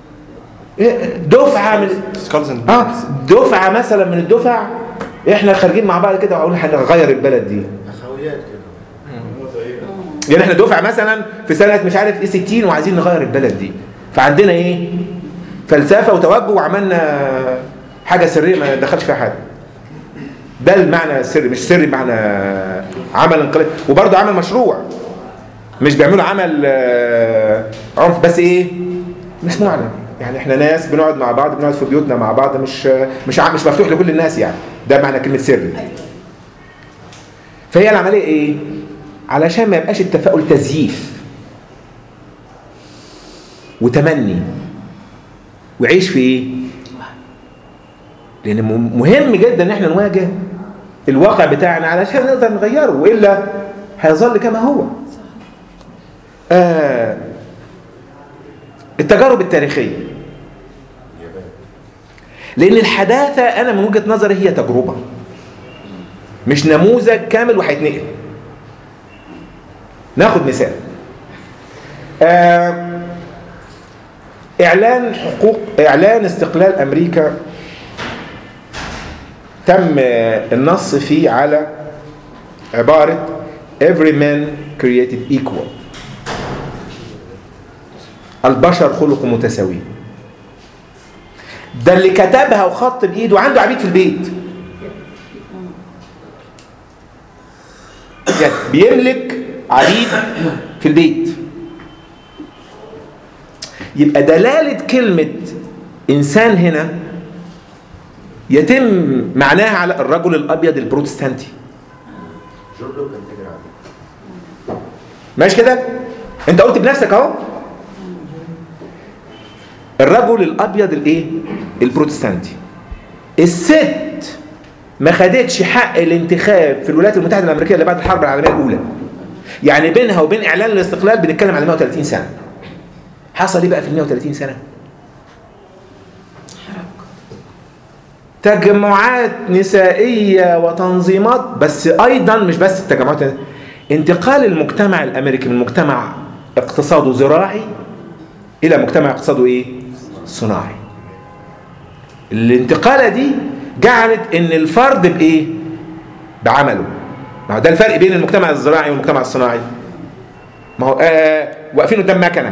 دفعه من سكالز اند اه دفعه مثلا من الدفع احنا خارجين مع بعض كده وهقول هنغير البلد دي اخويات كده يعني احنا دفعه مثلا في سنه مش عارف ايه 60 وعايزين نغير البلد دي فعندنا ايه فلسفه وتوجه وعملنا حاجه سريه ما دخلش فيها حد ده المعنى السري مش سري بمعنى عمل انقلاب وبرضه عمل مشروع مش بيعملوا عمل آه، عنف بس ايه مش معلن يعني احنا ناس بنقعد مع بعض بنقعد في بيوتنا مع بعض مش مش عام- مش مفتوح لكل الناس يعني ده معنى كلمه سري فهي العمليه ايه علشان ما يبقاش التفاؤل تزييف وتمني وعيش في ايه لان م- مهم جدا ان احنا نواجه الواقع بتاعنا علشان نقدر نغيره والا هيظل كما هو آه التجارب التاريخيه لان الحداثه انا من وجهه نظري هي تجربه مش نموذج كامل وهيتنقل ناخد مثال آه اعلان حقوق اعلان استقلال امريكا تم آه، النص فيه على عباره every man created equal البشر خلقوا متساويين ده اللي كتبها وخط بايده وعنده عبيد في البيت يعني بيملك عبيد في البيت يبقى دلالة كلمة إنسان هنا يتم معناها على الرجل الأبيض البروتستانتي جون لوك كان تاجر عبيد ماشي كده انت قلت بنفسك اهو الرجل الابيض الايه البروتستانتي الست ما خدتش حق الانتخاب في الولايات المتحده الامريكيه اللي بعد الحرب العالميه الاولى يعني بينها وبين اعلان الاستقلال بنتكلم على 130 سنه حصل ايه بقى في ال 130 سنه تجمعات نسائيه وتنظيمات بس ايضا مش بس التجمعات انتقال المجتمع الامريكي من مجتمع اقتصاده زراعي الى مجتمع اقتصاده ايه صناعي الانتقاله دي جعلت ان الفرد بايه بعمله ما هو ده الفرق بين المجتمع الزراعي والمجتمع الصناعي ما هو آه واقفين قدام مكنه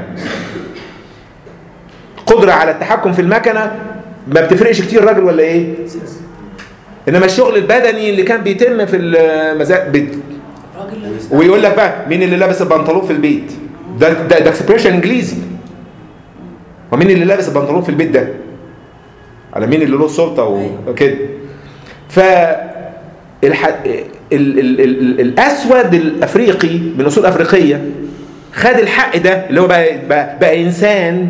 قدره على التحكم في المكنه ما بتفرقش كتير راجل ولا ايه انما الشغل البدني اللي كان بيتم في المزا... بت... ويقول لك بقى مين اللي لابس البنطلون في البيت ده ده ده اكسبريشن انجليزي ومين اللي لابس البنطلون في البيت ده على مين اللي له سلطه وكده ف الح... ال... ال... ال... ال... الاسود الافريقي من اصول افريقيه خد الحق ده اللي هو بقى بقى, بقى انسان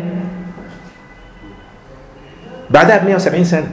بعدها ب 170 سنه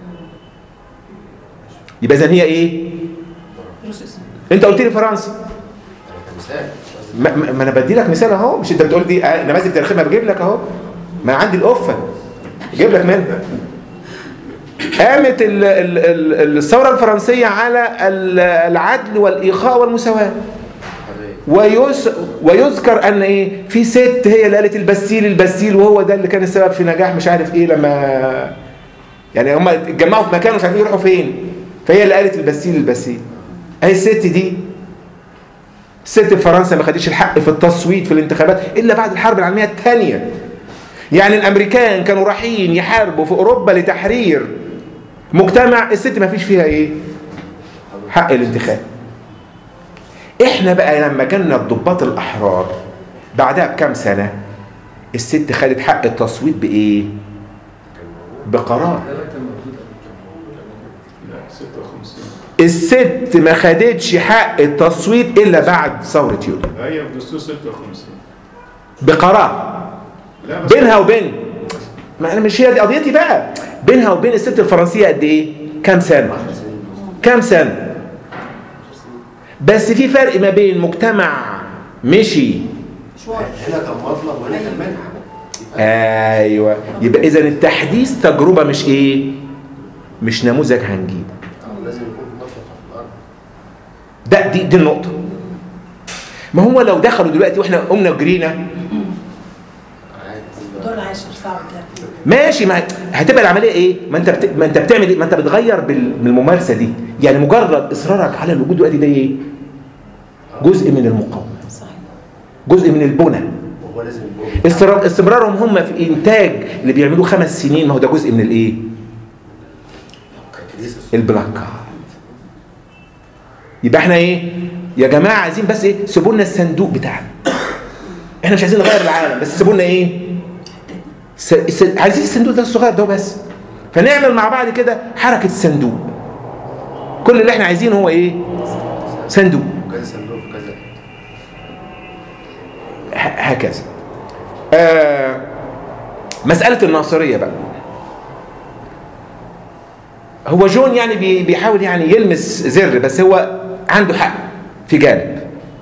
يبقى اذا هي ايه انت قلت لي فرنسا كمثال ما, ما ما انا بدي لك مثال اهو مش انت بتقول دي آه، نماذج تاريخيه ما بجيب لك اهو ما أنا عندي القفه جيب لك منها قامت ال- ال- ال- الثوره الفرنسيه على ال- العدل والايخاء والمساواه ويس ويذكر ان ايه في ست هي اللي قالت البستيل البستيل وهو ده اللي كان السبب في نجاح مش عارف ايه لما يعني هم اتجمعوا في مكان ومش عارفين يروحوا فين فهي اللي قالت البستيل البستيل اهي الست دي الست في فرنسا ما خدتش الحق في التصويت في الانتخابات الا بعد الحرب العالميه الثانيه يعني الامريكان كانوا رايحين يحاربوا في اوروبا لتحرير مجتمع الست ما فيش فيها ايه حق الانتخاب احنا بقى لما جالنا الضباط الاحرار بعدها بكام سنه الست خدت حق التصويت بايه بقرار لا 56 الست ما خدتش حق التصويت الا بعد ثوره يوليو هي في دستور 56 بقرار لا بس بينها وبين ما انا مش هي دي قضيتي بقى بينها وبين الست الفرنسيه قد ايه كام سنه كام سنه بس في فرق ما بين مجتمع مشي هنا كان مطلب وهنا كان منحة ايوه يبقى اذا التحديث تجربه مش ايه مش نموذج هنجيبه لازم يكون في مطلب في الأرض ده دي دي النقطه ما هو لو دخلوا دلوقتي واحنا قمنا وجرينا عادي دور عاشر صعب ده ماشي ما هتبقى العمليه ايه ما انت بت... ما انت بتعمل ايه ما انت بتغير بال... بالممارسه دي يعني مجرد اصرارك على الوجود دلوقتي ده ايه جزء من المقاومه صحيح جزء من البنى وهو لازم يكون استمرار استمرارهم هم في انتاج اللي بيعملوه خمس سنين ما هو ده جزء من الايه كنيسة البلاكات يبقى احنا ايه يا جماعه عايزين بس ايه سيبوا لنا الصندوق بتاعنا احنا مش عايزين نغير العالم بس سيبوا لنا ايه س... س... عايزين الصندوق ده الصغير ده بس فنعمل مع بعض كده حركه الصندوق كل اللي احنا عايزينه هو ايه صندوق كذا صندوق في كذا ه- هكذا آه مسألة الناصرية بقى هو جون يعني بي- بيحاول يعني يلمس زر بس هو عنده حق في جانب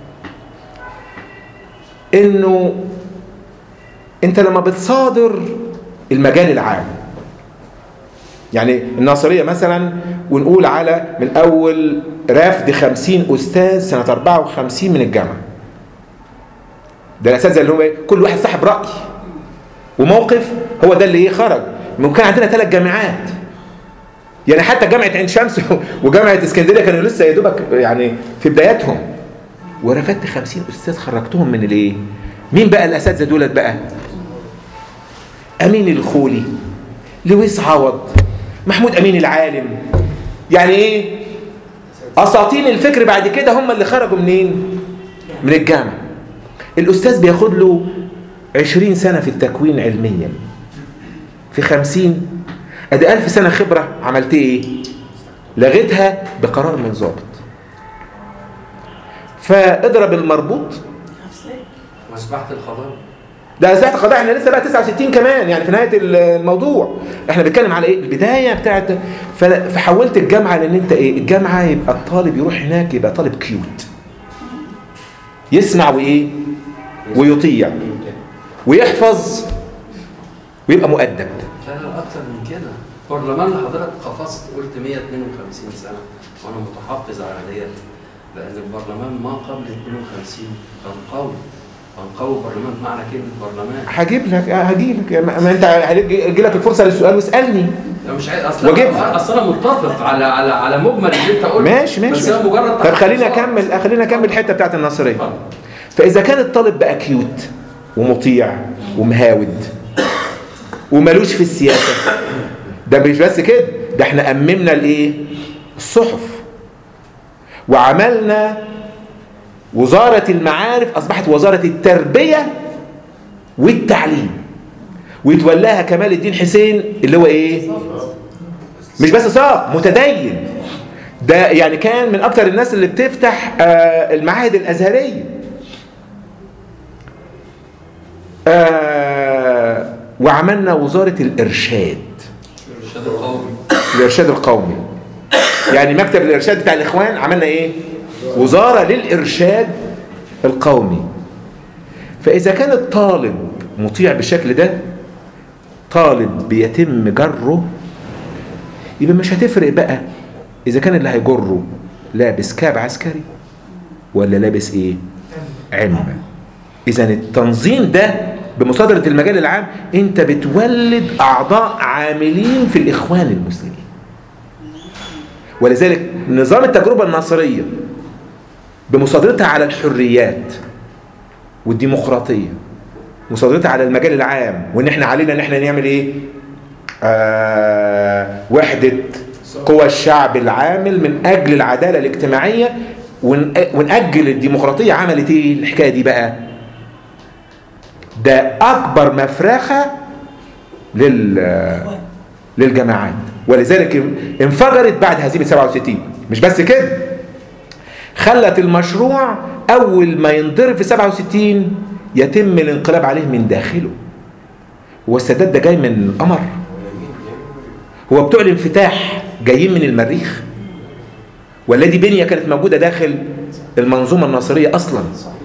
انه انت لما بتصادر المجال العام يعني الناصرية مثلا ونقول على من أول رفد خمسين أستاذ سنة 54 من الجامعة ده الاساتذه اللي هم إيه؟ كل واحد صاحب راي وموقف هو ده اللي ايه خرج ممكن عندنا ثلاث جامعات يعني حتى جامعه عين شمس وجامعه اسكندريه كانوا لسه يا دوبك يعني في بداياتهم ورفدت 50 استاذ خرجتهم من الايه مين بقى الاساتذه دولت بقى امين الخولي لويس عوض محمود امين العالم يعني ايه اساطين الفكر بعد كده هم اللي خرجوا منين من الجامعه الأستاذ بياخد له عشرين سنة في التكوين علميا في خمسين أدي ألف سنة خبرة عملت إيه لغيتها بقرار من ضابط فاضرب المربوط مسبحة القضاء ده ساعة القضاء احنا لسه بقى 69 كمان يعني في نهاية الموضوع احنا بنتكلم على ايه البداية بتاعت فل- فحولت الجامعة لان انت ايه الجامعة يبقى الطالب يروح هناك يبقى طالب كيوت يسمع وايه ويطيع ويحفظ ويبقى مؤدب لا لا أكتر من كده برلمان اللي حضرتك قفزت قلت 152 سنة وأنا متحفظ على ديت لأن البرلمان ما قبل 52 كان قوي كان قوي برلمان معنى كلمة برلمان هجيب لك هجي لك ما ما انت هيجي لك الفرصة للسؤال واسألني لا مش عايز اصل وجبها. اصل انا متفق على على على مجمل اللي انت قلته ماشي ماشي بس هو مجرد طب خلينا تحفظات. اكمل خلينا اكمل الحته بتاعت الناصريه اتفضل. فاذا كان الطالب بقى كيوت ومطيع ومهاود وملوش في السياسه ده مش بس كده ده احنا اممنا الايه الصحف وعملنا وزاره المعارف اصبحت وزاره التربيه والتعليم ويتولاها كمال الدين حسين اللي هو ايه مش بس صاغ متدين ده يعني كان من اكتر الناس اللي بتفتح آه، المعاهد الازهريه آه، وعملنا وزاره الارشاد الارشاد القومي الارشاد القومي يعني مكتب الارشاد بتاع الاخوان عملنا ايه وزاره للارشاد القومي فاذا كان الطالب مطيع بالشكل ده طالب بيتم جره يبقى مش هتفرق بقى اذا كان اللي هيجره لابس كاب عسكري ولا لابس ايه عمه اذا التنظيم ده بمصادره المجال العام انت بتولد اعضاء عاملين في الاخوان المسلمين ولذلك نظام التجربه الناصريه بمصادرتها على الحريات والديمقراطيه مصادرتها على المجال العام وان احنا علينا ان احنا نعمل ايه آه وحده قوى الشعب العامل من اجل العداله الاجتماعيه ون- ونأجل الديمقراطيه عملت ايه الحكايه دي بقى ده اكبر مفرخه لل للجماعات ولذلك انفجرت بعد هزيمة 67 مش بس كده خلت المشروع أول ما ينضرب في 67 يتم الانقلاب عليه من داخله هو السادات ده جاي من القمر هو بتوع الانفتاح جايين من المريخ ولا دي بنية كانت موجودة داخل المنظومة الناصرية أصلا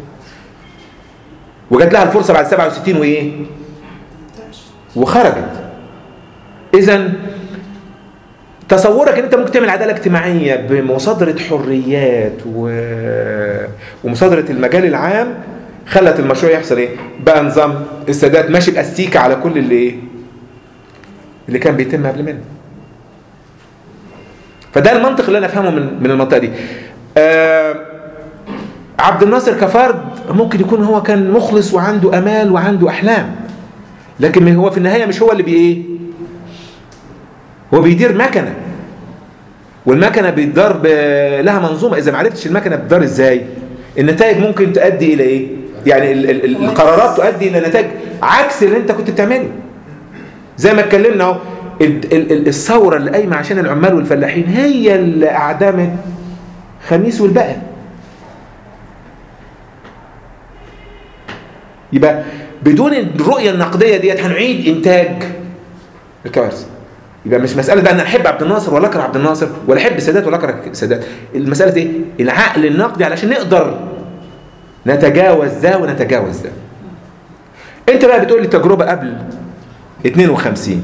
وجات لها الفرصة بعد 67 وإيه وخرجت إذا تصورك ان انت ممكن تعمل عداله اجتماعيه بمصادره حريات و... ومصادره المجال العام خلت المشروع يحصل ايه؟ بقى نظام السادات ماشي باستيكه على كل اللي ايه؟ اللي كان بيتم قبل منه. فده المنطق اللي انا افهمه من من المنطقه دي. آه عبد الناصر كفرد ممكن يكون هو كان مخلص وعنده امال وعنده احلام. لكن هو في النهايه مش هو اللي بي ايه؟ هو بيدير مكنه والمكنه بيدار ب... لها منظومه اذا ما عرفتش المكنه بتدار ازاي النتائج ممكن تؤدي الى ايه يعني ال... ال... ال- القرارات تؤدي الى نتائج عكس اللي انت كنت بتعمله زي ما اتكلمنا اهو ال... ال... ال- الثوره اللي قايمه عشان العمال والفلاحين هي اللي اعدمت خميس والبقى يبقى بدون الرؤيه النقديه ديت هنعيد انتاج الكوارث يبقى مش مساله بقى ان احب عبد الناصر ولا اكره عبد الناصر ولا احب السادات ولا اكره السادات المساله ايه العقل النقدي علشان نقدر نتجاوز ده ونتجاوز ده انت بقى بتقول لي تجربه قبل 52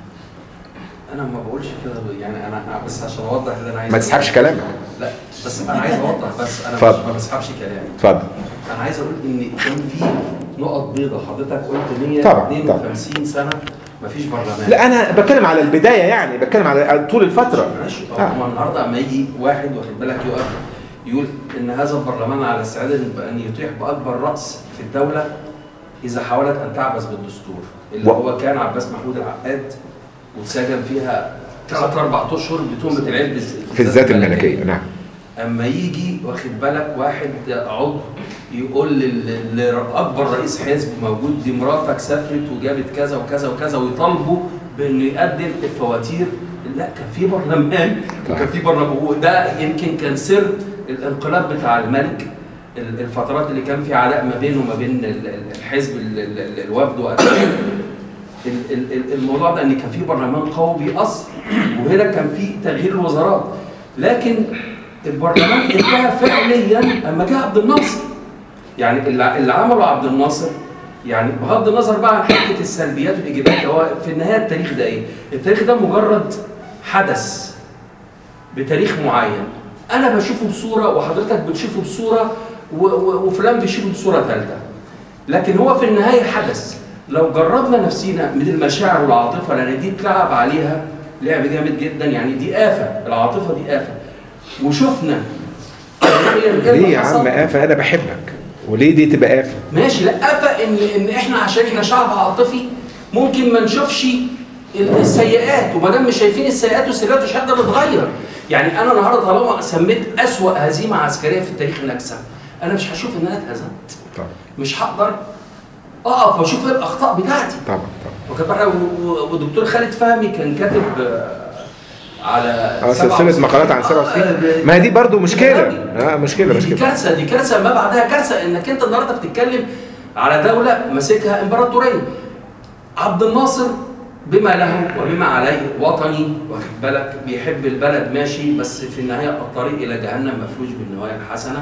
انا ما بقولش كده يعني انا أنا بس عشان اوضح اللي انا عايز ما تسحبش كلامك لا بس انا عايز اوضح بس انا اتفضل. مش ما بسحبش كلامي اتفضل انا عايز اقول ان كان في نقط بيضاء حضرتك قلت طبعا، 152 سنه مفيش برلمان لا انا بتكلم على البدايه يعني بتكلم على طول الفتره ماشي آه. آه. هو النهارده اما يجي واحد واخد بالك يقف يقول ان هذا البرلمان على استعداد ان يطيح باكبر راس في الدوله اذا حاولت ان تعبث بالدستور اللي و- هو كان عباس محمود العقاد واتسجن فيها ثلاث اربع اشهر بتهمه العلم في الذات الملكيه نعم اما يجي واخد بالك واحد عضو يقول لل- لاكبر رئيس حزب موجود دي مراتك سافرت وجابت كذا وكذا وكذا ويطالبوا بانه يقدم الفواتير لا كان في برلمان وكان في برلمان وده يمكن كان سر الانقلاب بتاع الملك ال- الفترات اللي كان في عداء ما بينه وما بين ال- ال- الحزب ال- ال- ال- الوفد وقتها ال- ال- ال- الموضوع ده ان كان في برلمان قوي بيأثر وهنا كان في تغيير الوزارات لكن البرلمان انتهى فعليا اما جه عبد الناصر يعني اللي اللي عمله عبد الناصر يعني بغض النظر بقى عن حته السلبيات والايجابيات هو في النهايه التاريخ ده ايه؟ التاريخ ده مجرد حدث بتاريخ معين انا بشوفه بصوره وحضرتك بتشوفه بصوره و- و- وفلان بيشوفه بصوره ثالثه لكن هو في النهايه حدث لو جربنا نفسينا من المشاعر والعاطفه لان دي اتلعب عليها لعب جامد جدا يعني دي آفة العاطفة دي آفة وشفنا تاريخياً إيه اللي ليه يا حصل. عم آفة أنا بحبك وليه دي تبقى آفة ماشي لا آفة ان ان احنا عشان احنا شعب عاطفي ممكن ما نشوفش ال- السيئات وما دام مش شايفين السيئات والسيئات مش هنقدر نتغير يعني انا النهارده طالما سميت اسوأ هزيمه عسكريه في التاريخ النكسه انا مش هشوف ان انا اتهزمت طبعا مش هقدر اقف واشوف إيه الاخطاء بتاعتي طبعا طبعا وكان بقى و- و- والدكتور خالد فهمي كان كاتب آه، على اه سلسلة 67. مقالات عن آه، 67 ما هي دي برضو مشكلة اه مشكلة دي مشكلة كارثه دي كارثه ما بعدها كارثه انك انت النهارده بتتكلم على دوله ماسكها امبراطوريه عبد الناصر بما له وبما عليه وطني واخد بالك بيحب البلد ماشي بس في النهايه الطريق الى جهنم مفروش بالنوايا الحسنه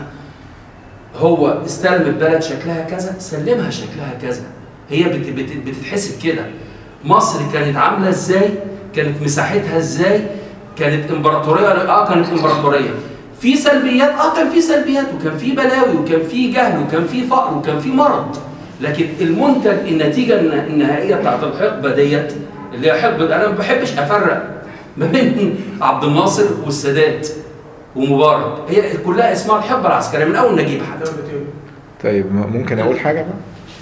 هو استلم البلد شكلها كذا سلمها شكلها كذا هي بت بت بتتحسب كده مصر كانت عامله ازاي كانت مساحتها ازاي كانت امبراطوريه اه كانت امبراطوريه في سلبيات اه كان في سلبيات وكان في بلاوي وكان في جهل وكان في فقر وكان في مرض لكن المنتج النتيجه الن- النهائيه بتاعت الحقبه ديت اللي هي حقبه انا ما بحبش افرق ما بين عبد الناصر والسادات ومبارك هي كلها اسمها الحقبه العسكريه من اول نجيب حتى طيب م- ممكن أقول حاجة بقى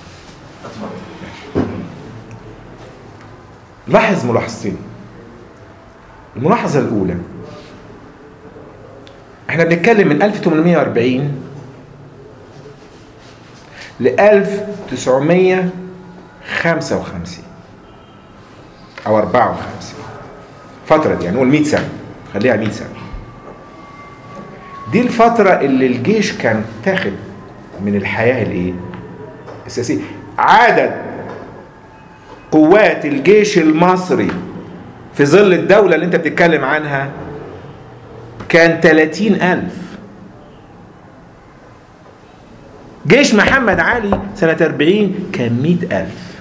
لاحظ ملاحظتين الملاحظة الأولى احنا بنتكلم من 1840 ل 1955 أو 54 الفترة دي يعني نقول 100 سنة خليها 100 سنة دي الفترة اللي الجيش كان تاخد من الحياة الايه السياسية عدد قوات الجيش المصري في ظل الدولة اللي انت بتتكلم عنها كان 30 ألف جيش محمد علي سنة 40 كان 100 ألف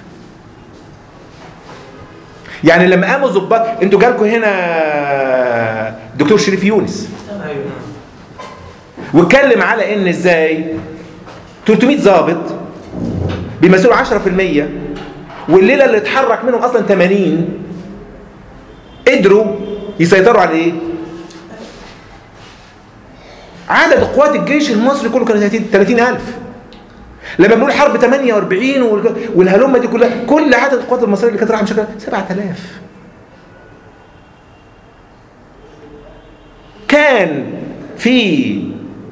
يعني لما قاموا ظباط انتوا جالكم هنا دكتور شريف يونس واتكلم على ان ازاي 300 ضابط بيمثلوا 10% والليله اللي اتحرك منهم اصلا 80 قدروا يسيطروا على ايه؟ عدد قوات الجيش المصري كله كان 30000 لما بنقول حرب 48 وال- والهلمه دي كلها كل عدد القوات المصريه اللي كانت رايحه مشاكل 7000 كان في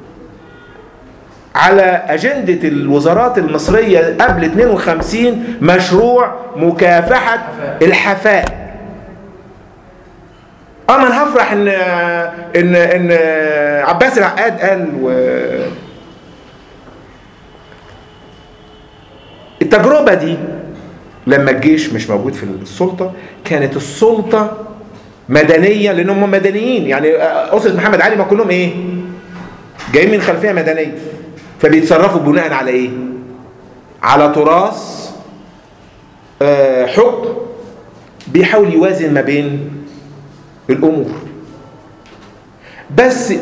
على أجندة الوزارات المصرية قبل 52 مشروع مكافحة الحفاء اه ما انا هفرح ان ان ان عباس العقاد قال و التجربة دي لما الجيش مش موجود في السلطة كانت السلطة مدنية لأن هم مدنيين يعني أسرة محمد علي ما كلهم إيه؟ جايين من خلفية مدنية فبيتصرفوا بناء على إيه؟ على تراث آه، حكم بيحاول يوازن ما بين الأمور بس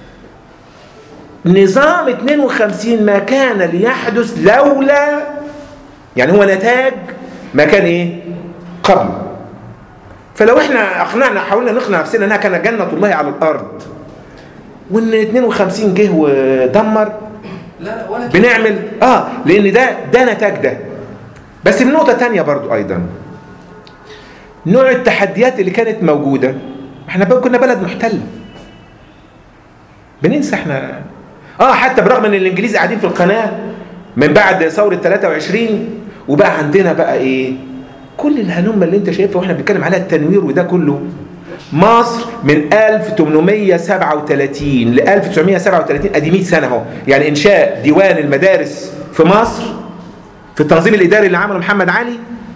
نظام 52 ما كان ليحدث لولا يعني هو نتاج ما كان ايه قبل فلو احنا اقنعنا حاولنا نقنع نفسنا انها كانت جنة الله على الارض وان 52 جه ودمر لا لا ولا بنعمل اه لان ده ده نتاج ده بس من نقطة تانية برضو ايضا نوع التحديات اللي كانت موجودة احنا بقى كنا بلد محتل بننسى احنا اه حتى برغم ان الانجليز قاعدين في القناة من بعد ثورة 23 وبقى عندنا بقى ايه كل الهلمة اللي انت شايفها واحنا بنتكلم عليها التنوير وده كله مصر من 1837 ل 1937 ادي 100 سنة اهو يعني انشاء ديوان المدارس في مصر في التنظيم الاداري اللي عمله محمد علي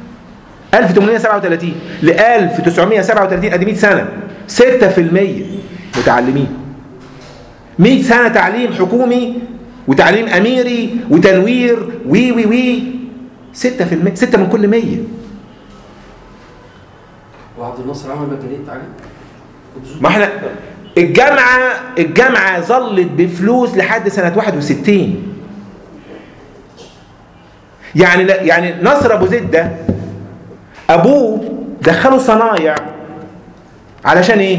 1837 ل 1937 ادي 100 سنة 6% متعلمين 100 سنة تعليم حكومي وتعليم أميري وتنوير وي وي وي 6 في المية 6 من كل 100 وعبد الناصر عمل مجانية تعليم ما احنا الجامعة الجامعة ظلت بفلوس لحد سنة 61 يعني لا يعني نصر أبو زيد ده أبوه دخله صنايع علشان إيه؟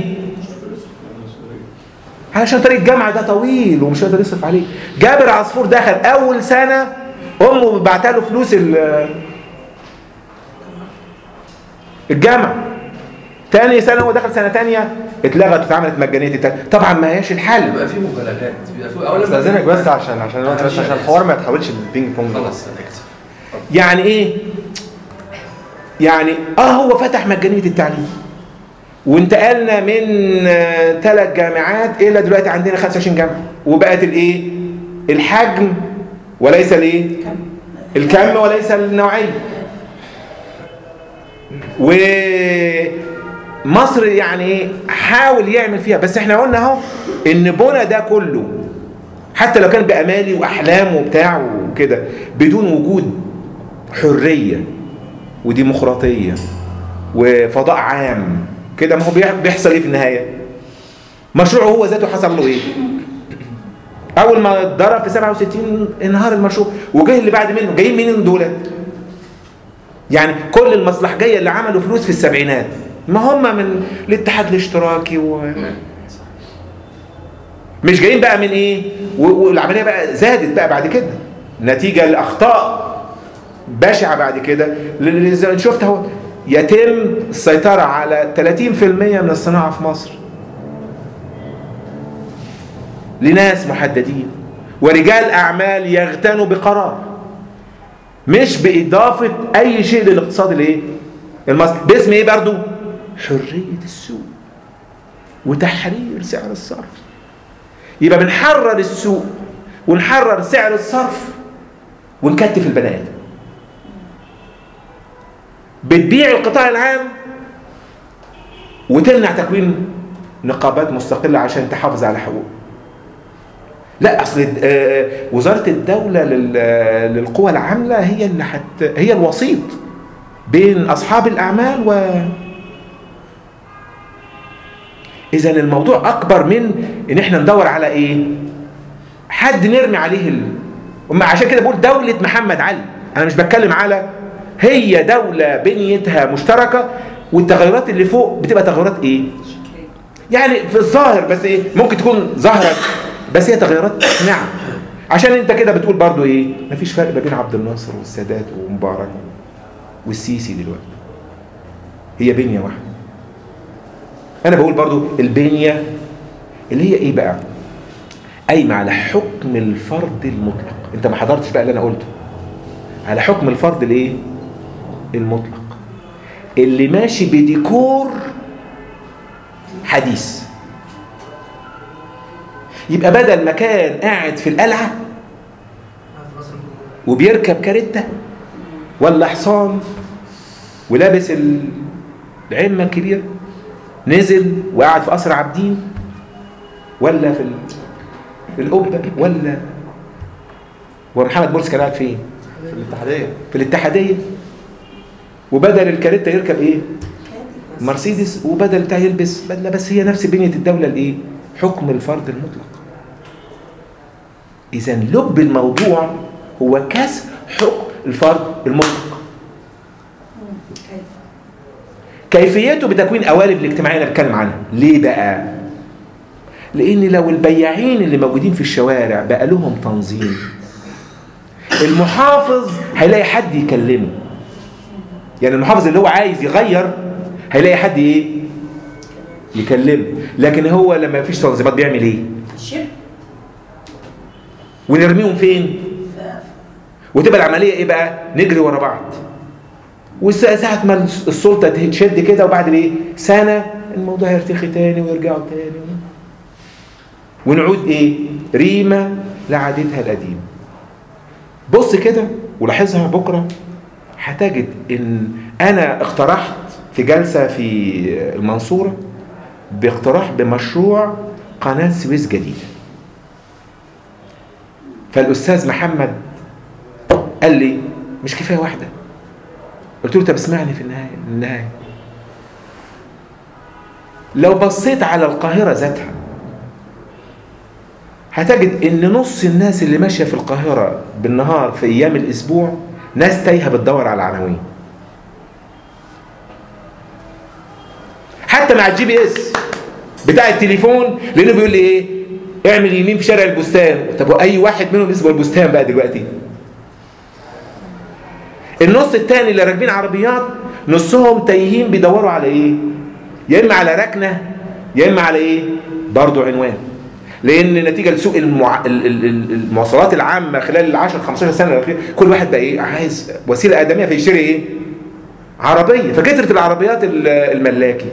علشان طريق الجامعة ده طويل ومش قادر يصرف عليه جابر عصفور دخل أول سنة أمه بعتها له فلوس ال- الجامعة تاني سنة هو دخل سنة تانية اتلغت واتعملت مجانية التانية طبعا ما هياش الحل بيبقى في مبالغات بيبقى في اولا استاذنك بس عشان عشان الوقت بس عشان الحوار ما يتحولش للبينج بونج خلاص انا اسف يعني ايه يعني اه هو فتح مجانية التعليم وانتقلنا من ثلاث جامعات الى دلوقتي عندنا 25 جامعة وبقت الايه الحجم وليس الايه الكم وليس النوعية ومصر يعني ايه حاول يعمل فيها بس احنا قلنا اهو ان بنا ده كله حتى لو كان بامالي واحلام وبتاع وكده بدون وجود حريه وديمقراطيه وفضاء عام كده ما هو بيح- بيحصل ايه في النهايه مشروعه هو ذاته حصل له ايه اول ما اتضرب في 67 انهار المشروع وجه اللي بعد منه جايين منين دولت يعني كل المصلحجيه اللي عملوا فلوس في السبعينات ما هم من الاتحاد الاشتراكي و... مش جايين بقى من ايه و- والعمليه بقى زادت بقى بعد كده نتيجه لاخطاء بشعه بعد كده اللي زي ما شفت اهو يتم السيطره على 30% من الصناعه في مصر لناس محددين ورجال اعمال يغتنوا بقرار مش باضافه اي شيء للاقتصاد الايه المصري باسم ايه برضو حريه السوق وتحرير سعر الصرف يبقى بنحرر السوق ونحرر سعر الصرف ونكتف البني ادم بتبيع القطاع العام وتمنع تكوين نقابات مستقلة عشان تحافظ على حقوق لا اصل آه، وزارة الدولة لل- للقوى العاملة هي اللي حت هي الوسيط بين اصحاب الاعمال و اذا الموضوع اكبر من ان احنا ندور على ايه حد نرمي عليه ال... أما عشان كده بقول دولة محمد علي انا مش بتكلم على هي دولة بنيتها مشتركة والتغيرات اللي فوق بتبقى تغيرات ايه يعني في الظاهر بس ايه ممكن تكون ظهرت بس هي تغيرات نعم عشان انت كده بتقول برضو ايه مفيش فرق ما بين عبد الناصر والسادات ومبارك والسيسي دلوقتي هي بنية واحدة انا بقول برضو البنية اللي هي ايه بقى قايمة على حكم الفرد المطلق انت ما حضرتش بقى اللي انا قلته على حكم الفرد الايه المطلق اللي ماشي بديكور حديث يبقى بدل ما كان قاعد في القلعة وبيركب كاريتا ولا حصان ولابس ال- العمة الكبيرة نزل وقعد في قصر عابدين ولا في ال- في القبة ولا ومحمد مرسي كان قاعد فين؟ في الاتحادية في الاتحادية وبدل الكاريتا يركب ايه؟ مرسيدس وبدل بتاع يلبس بدله بس هي نفس بنيه الدوله الايه؟ حكم الفرد المطلق. اذا لب الموضوع هو كسر حكم الفرد المطلق. كيفيته بتكوين قوالب الاجتماعيه اللي بتكلم عنها، ليه بقى؟ لان لو البياعين اللي موجودين في الشوارع بقى لهم تنظيم المحافظ هيلاقي حد يكلمه يعني المحافظ اللي هو عايز يغير هيلاقي حد ايه يكلمه لكن هو لما مفيش تنظيمات بيعمل ايه شبه ونرميهم فين وتبقى العمليه ايه بقى نجري ورا بعض وساعة ما السلطة تشد كده وبعد ايه سنة الموضوع يرتخي تاني ويرجعوا تاني ونعود ايه ريمة لعادتها القديمة بص كده ولاحظها بكرة هتجد ان انا اقترحت في جلسة في المنصورة باقتراح بمشروع قناة سويس جديدة فالاستاذ محمد قال لي مش كفاية واحدة قلت له طب اسمعني في النهاية النهاية لو بصيت على القاهرة ذاتها هتجد ان نص الناس اللي ماشية في القاهرة بالنهار في ايام الاسبوع ناس تايهة بتدور على عناوين حتى مع الجي بي اس بتاع التليفون لانه بيقول لي ايه اعمل يمين في شارع البستان طب واي واحد منهم اسمه البستان بقى دلوقتي النص التاني اللي راكبين عربيات نصهم تايهين بيدوروا على ايه يا اما على ركنه يا اما على ايه برضه عنوان لان نتيجه لسوء المع... ال- ال- ال- المواصلات العامه خلال ال 10 15 سنه الاخيره كل واحد بقى ايه عايز وسيله ادميه فيشتري ايه عربيه فكثرت العربيات ال- الملاكي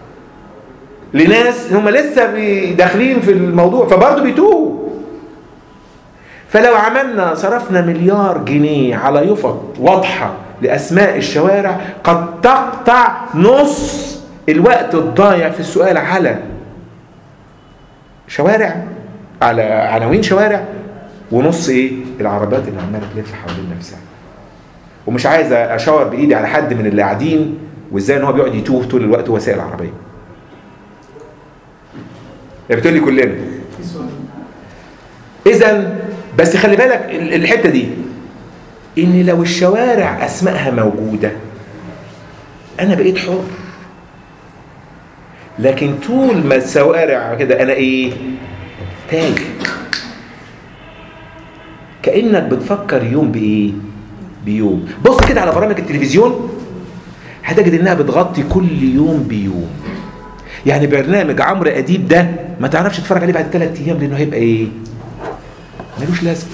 لناس هم لسه بي- داخلين في الموضوع فبرضه بيتوهوا فلو عملنا صرفنا مليار جنيه على يفط واضحة لأسماء الشوارع قد تقطع نص الوقت الضايع في السؤال على شوارع على عناوين شوارع ونص ايه العربيات اللي عماله تلف حوالين نفسها ومش عايز اشاور بايدي على حد من اللي قاعدين وازاي ان هو بيقعد يتوه طول الوقت وهو سايق العربيه يعني بتقول لي كلنا اذا بس خلي بالك ال- الحته دي ان لو الشوارع اسمائها موجوده انا بقيت حر لكن طول ما الشوارع كده انا ايه تايه كانك بتفكر يوم بايه بيوم بص كده على برامج التلفزيون هتجد انها بتغطي كل يوم بيوم يعني برنامج عمرو اديب ده ما تعرفش تتفرج عليه بعد ثلاث ايام لانه هيبقى ايه ملوش لازمه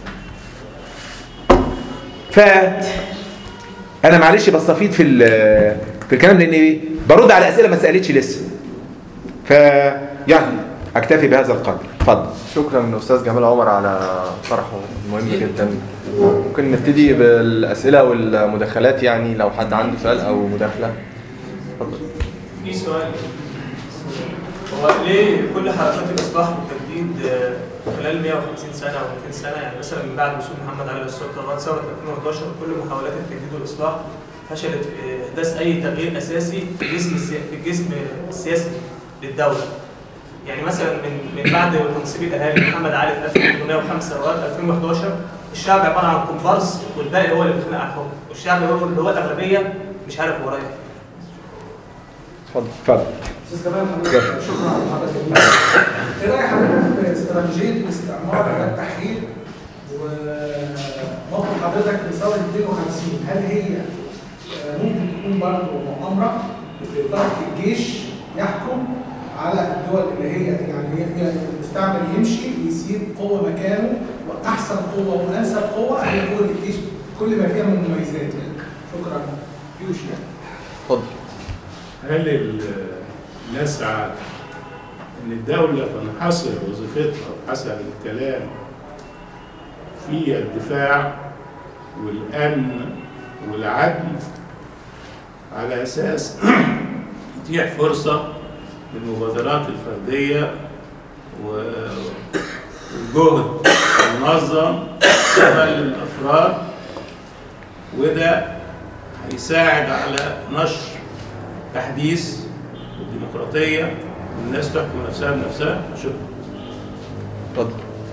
ف انا معلش بستفيض في ال- في الكلام لان إيه؟ برد على اسئله ما اتسالتش لسه فيعني اكتفي بهذا القدر اتفضل شكرا استاذ جمال عمر على طرحه المهم جدا ممكن نبتدي بالاسئله والمداخلات يعني لو حد عنده سؤال او مداخله اتفضل في سؤال هو ليه كل حركات الاصلاح والتجديد آه، خلال 150 سنه او 200 سنه يعني مثلا من بعد وصول محمد علي للسلطه لغايه ثوره 2011 كل محاولات التجديد والاصلاح فشلت في احداث اي تغيير اساسي في الجسم السيا- في الجسم السياسي للدوله. يعني مثلا من من بعد تنصيب الاهالي محمد علي في 1805 لغايه 2011 الشعب عباره عن كومبارس والباقي هو اللي بيخنق على الحكم والشعب هو اللي هو الاغلبيه مش عارف هو رايح فين. اتفضل اتفضل استاذ كمال حضرتك شكرا على محاضرتك ايه راي حضرتك في استراتيجيه الاستعمار على التحرير وموقف حضرتك لثوره 52 هل هي آه، ممكن تكون برضه مؤامره بإدارة الجيش يحكم على الدول اللي هي يعني هي هي المستعمر يمشي ويسيب قوه مكانه واحسن قوه وانسب قوه هي قوه الجيش كل ما فيها من مميزات يعني شكرا بيوش يعني اتفضل هل ال- نسعى ان الدولة تنحصر وظيفتها حسب الكلام في الدفاع والامن والعدل على اساس تتيح فرصة للمبادرات الفردية و- والجهد المنظم قبل الافراد وده هيساعد على نشر تحديث الديمقراطية والناس تحكم نفسها بنفسها شكرا اتفضل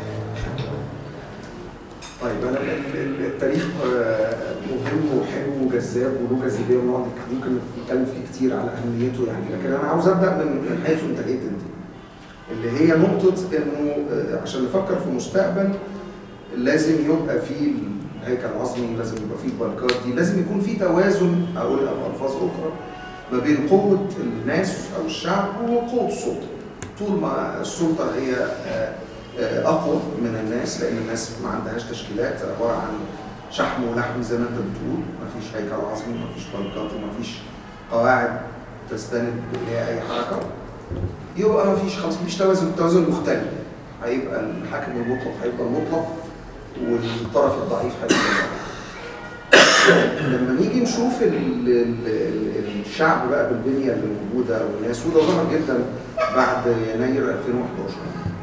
طيب انا ال- ال- التاريخ آه، مهم وحلو وجذاب وله جاذبيه ونقعد ممكن نتكلم فيه كتير على اهميته يعني لكن انا عاوز ابدا من من حيث انت جيت انت اللي هي نقطه انه آه، عشان نفكر في مستقبل لازم يبقى فيه الهيكل العظمي لازم يبقى فيه البركات دي لازم يكون فيه توازن اقولها بالفاظ اخرى ما بين قوه الناس او الشعب وقوه السلطه طول ما السلطه هي آه، آه، اقوى من الناس لان الناس ما عندهاش تشكيلات عباره عن شحم ولحم زي ما انت بتقول ما فيش هيكل عظمي ما فيش بركات وما فيش قواعد تستند اليها اي حركه يبقى ما فيش خلاص مفيش توازن التوازن مختلف هيبقى الحاكم المطلق هيبقى المطلق والطرف الضعيف هيبقى الضعيف. لما نيجي نشوف ال ال ال الشعب بقى بالبنيه اللي موجوده والناس وده ظهر جدا بعد يناير 2011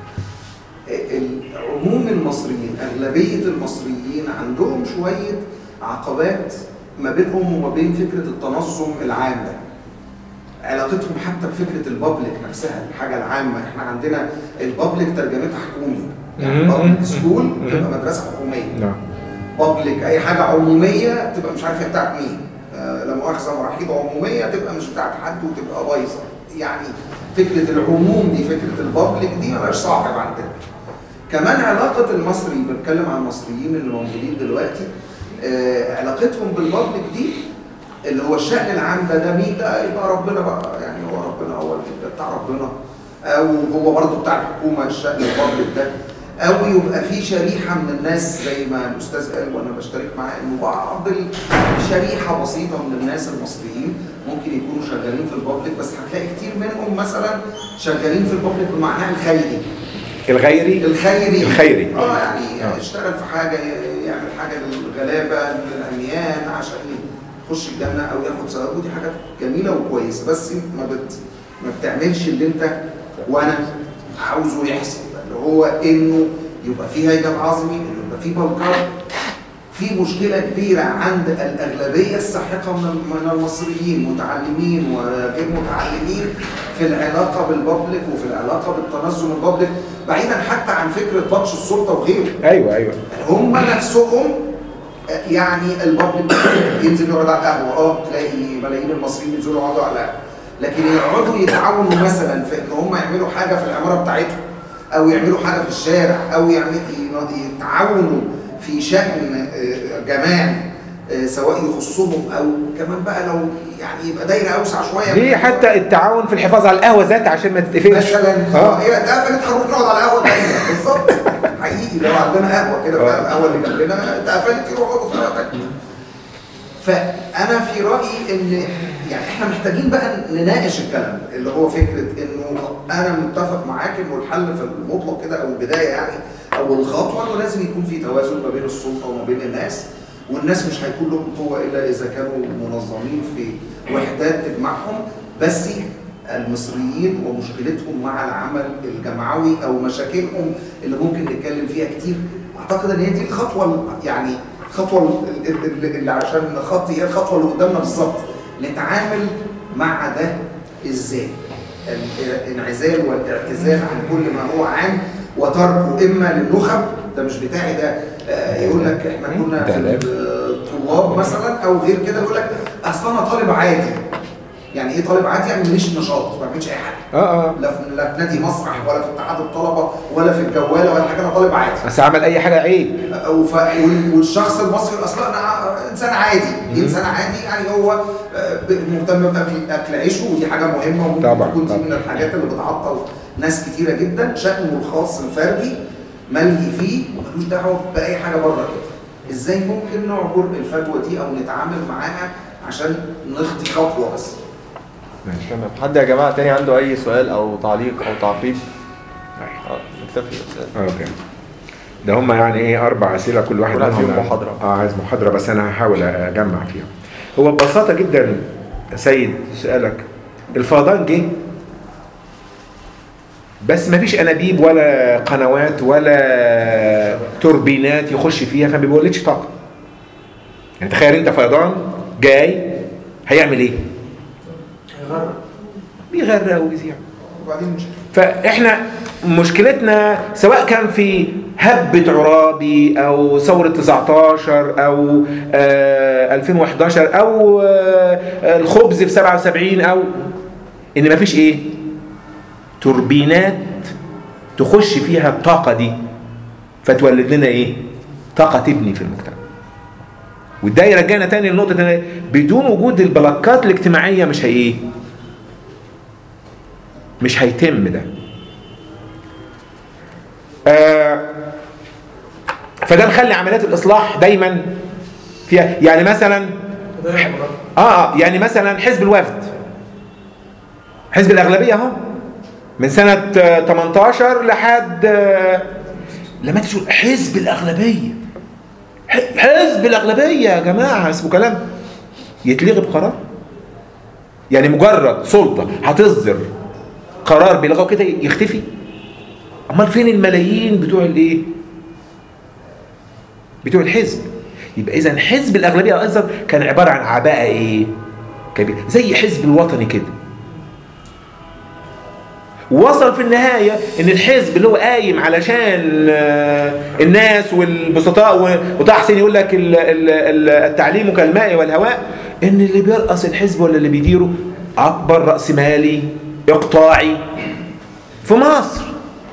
عموم المصريين أغلبية المصريين عندهم شوية عقبات ما بينهم وما بين فكرة التنظم العام ده علاقتهم حتى بفكرة البابليك نفسها الحاجة العامة احنا عندنا البابليك ترجمتها حكومي يعني مم. بابليك سكول مم. تبقى مدرسة حكومية نعم بابليك اي حاجه عموميه تبقى مش عارف هي بتاعت مين آه لا مؤاخذه مراحيض عموميه تبقى مش بتاعت حد وتبقى بايظه يعني فكره العموم دي فكره البابليك دي مالهاش صاحب عندنا كمان علاقه المصري بنتكلم عن المصريين اللي موجودين دلوقتي آه علاقتهم بالبابليك دي اللي هو الشأن العام ده ده مين ده يبقى ربنا بقى يعني هو ربنا هو اللي بتاع ربنا او هو برضه بتاع الحكومه الشأن البابليك ده او يبقى في شريحه من الناس زي ما الاستاذ قال وانا بشترك معاه انه بعض الشريحه بسيطه من الناس المصريين ممكن يكونوا شغالين في البابليك بس هتلاقي كتير منهم مثلا شغالين في البابليك بمعناها الخيري الغيري الخيري الخيري. اه يعني آه. اشتغل في حاجه يعمل حاجه للغلابه للعميان عشان يخش الجنه او ياخد ثواب ودي حاجات جميله وكويسه بس ما بت ما بتعملش اللي انت وانا عاوزه يحصل اللي هو انه يبقى في هيكل عظمي انه يبقى في بلقات في مشكله كبيره عند الاغلبيه الساحقه من من المصريين متعلمين وغير متعلمين في العلاقه بالبابليك وفي العلاقه بالتنظم البابليك بعيدا حتى عن فكره بطش السلطه وغيره ايوه ايوه هم نفسهم آه، يعني البابليك ينزل يقعد على القهوه اه تلاقي ملايين المصريين ينزلوا يقعدوا على القهوه لكن يقعدوا يتعاونوا مثلا في ان هم يعملوا حاجه في العماره بتاعتهم او يعملوا حاجه في الشارع او يعمل يتعاونوا في شأن آه، جماعي آه، سواء يخصهم او كمان بقى لو يعني يبقى دايره اوسع شويه دي حتى التعاون في الحفاظ على القهوه ذات عشان ما تتقفلش مثلا اه اه هي اتقفلت هنروح نقعد على القهوه الثانيه بالظبط حقيقي لو عندنا قهوه كده فعلا القهوه اللي جنبنا اتقفلت يروحوا يقعدوا في قهوه ثانيه فانا في رايي ان يعني احنا محتاجين بقى نناقش الكلام ده اللي هو فكره انه انا متفق معاك انه الحل في المطلق كده او البدايه يعني او الخطوه انه لازم يكون في توازن ما بين السلطه وما بين الناس والناس مش هيكون لهم قوه الا اذا كانوا منظمين في وحدات تجمعهم بس المصريين ومشكلتهم مع العمل الجمعوي او مشاكلهم اللي ممكن نتكلم فيها كتير اعتقد ان هي دي الخطوه ال- يعني الخطوه ال- ال- اللي عشان نخطي هي الخطوه اللي قدامنا بالظبط نتعامل مع ده ازاي الانعزال والاعتزال عن كل ما هو عام وتركه اما للنخب ده مش بتاعي ده آه، يقول لك احنا كنا في ده الطلاب مثلا او غير كده يقول لك اصل انا طالب عادي يعني ايه طالب عادي يعني ماليش نشاط ما بعملش اي حاجه اه اه لا في لا في نادي مسرح ولا في اتحاد الطلبه ولا في الجواله ولا حاجه انا طالب عادي بس عمل اي حاجه عيب وف... وال- والشخص المصري اصلا انا انسان عادي انسان عادي يعني هو آه، ب- مهتم باكل أكل عيشه ودي حاجه مهمه وممكن طبعاً، تكون دي طبعاً. من الحاجات اللي بتعطل ناس كتيره جدا شأنه الخاص الفردي ملهي فيه وملوش دعوه باي حاجه بره كده ازاي ممكن نعبر الفتوى دي او نتعامل معاها عشان نخطي خطوه بس ماشي تمام حد يا جماعه تاني عنده اي سؤال او تعليق او تعقيب اه نكتفي بس اوكي ده هم يعني ايه اربع اسئله كل واحد كل واحد منهم فيهم محاضرة. اه عايز محاضره بس انا هحاول اجمع فيها هو ببساطه جدا يا سيد سؤالك الفيضان جه بس ما فيش انابيب ولا قنوات ولا توربينات يخش فيها فما بيولدش طاقه يعني تخيل انت فيضان جاي هيعمل ايه هيغرق بيغرق وبيذيع وبعدين مش فاحنا مشكلتنا سواء كان في هبة عرابي او ثورة 19 او آه 2011 او آه الخبز في 77 او ان مفيش ايه توربينات تخش فيها الطاقة دي فتولد لنا ايه طاقة تبني في المجتمع وده يرجعنا تاني لنقطة ان بدون وجود البلاكات الاجتماعية مش هي ايه مش هيتم ده آه فده مخلي عمليات الاصلاح دايما فيها يعني مثلا اه اه يعني مثلا حزب الوفد حزب الاغلبيه اهو من سنه آه، 18 لحد آه، لما تقول حزب الاغلبيه ح- حزب الاغلبيه يا جماعه اسمه كلام يتلغي بقرار يعني مجرد سلطه هتصدر قرار بيلغوا كده يختفي امال فين الملايين بتوع الايه بتوع الحزب يبقى اذا حزب الاغلبيه اصلا كان عباره عن عباءه ايه كبير زي حزب الوطني كده وصل في النهاية ان الحزب اللي هو قايم علشان آه، الناس والبسطاء و- وطه حسين يقول لك ال- ال- ال- التعليم كالماء والهواء ان اللي بيرأس الحزب ولا اللي بيديره اكبر رأس مالي اقطاعي في مصر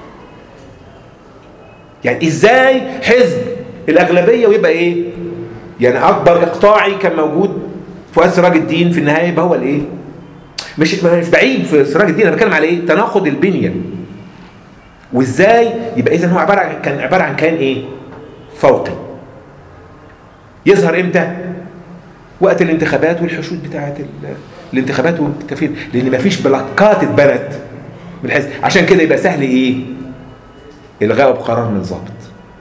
يعني ازاي حزب الاغلبيه ويبقى ايه يعني اكبر اقطاعي كان موجود فؤاد سراج الدين في النهايه يبقى هو الايه مش مش بعيد في سراج الدين انا بتكلم على ايه تناقض البنيه وازاي يبقى اذا هو عباره عن كان عباره عن كان ايه فوقي يظهر امتى وقت الانتخابات والحشود بتاعه ال- الانتخابات والتكفير لان مفيش بلاكات اتبنت من الحزب عشان كده يبقى سهل ايه الغاء بقرار من ضابط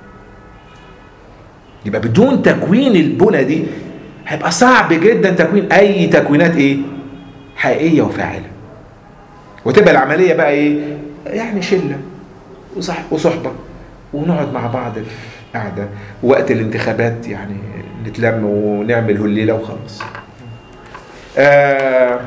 يبقى بدون تكوين البنى دي هيبقى صعب جدا تكوين اي تكوينات ايه حقيقيه وفاعله وتبقى العمليه بقى ايه يعني شله وصح وصحبه ونقعد مع بعض في قعده وقت الانتخابات يعني نتلم ونعمل هليله وخلاص آه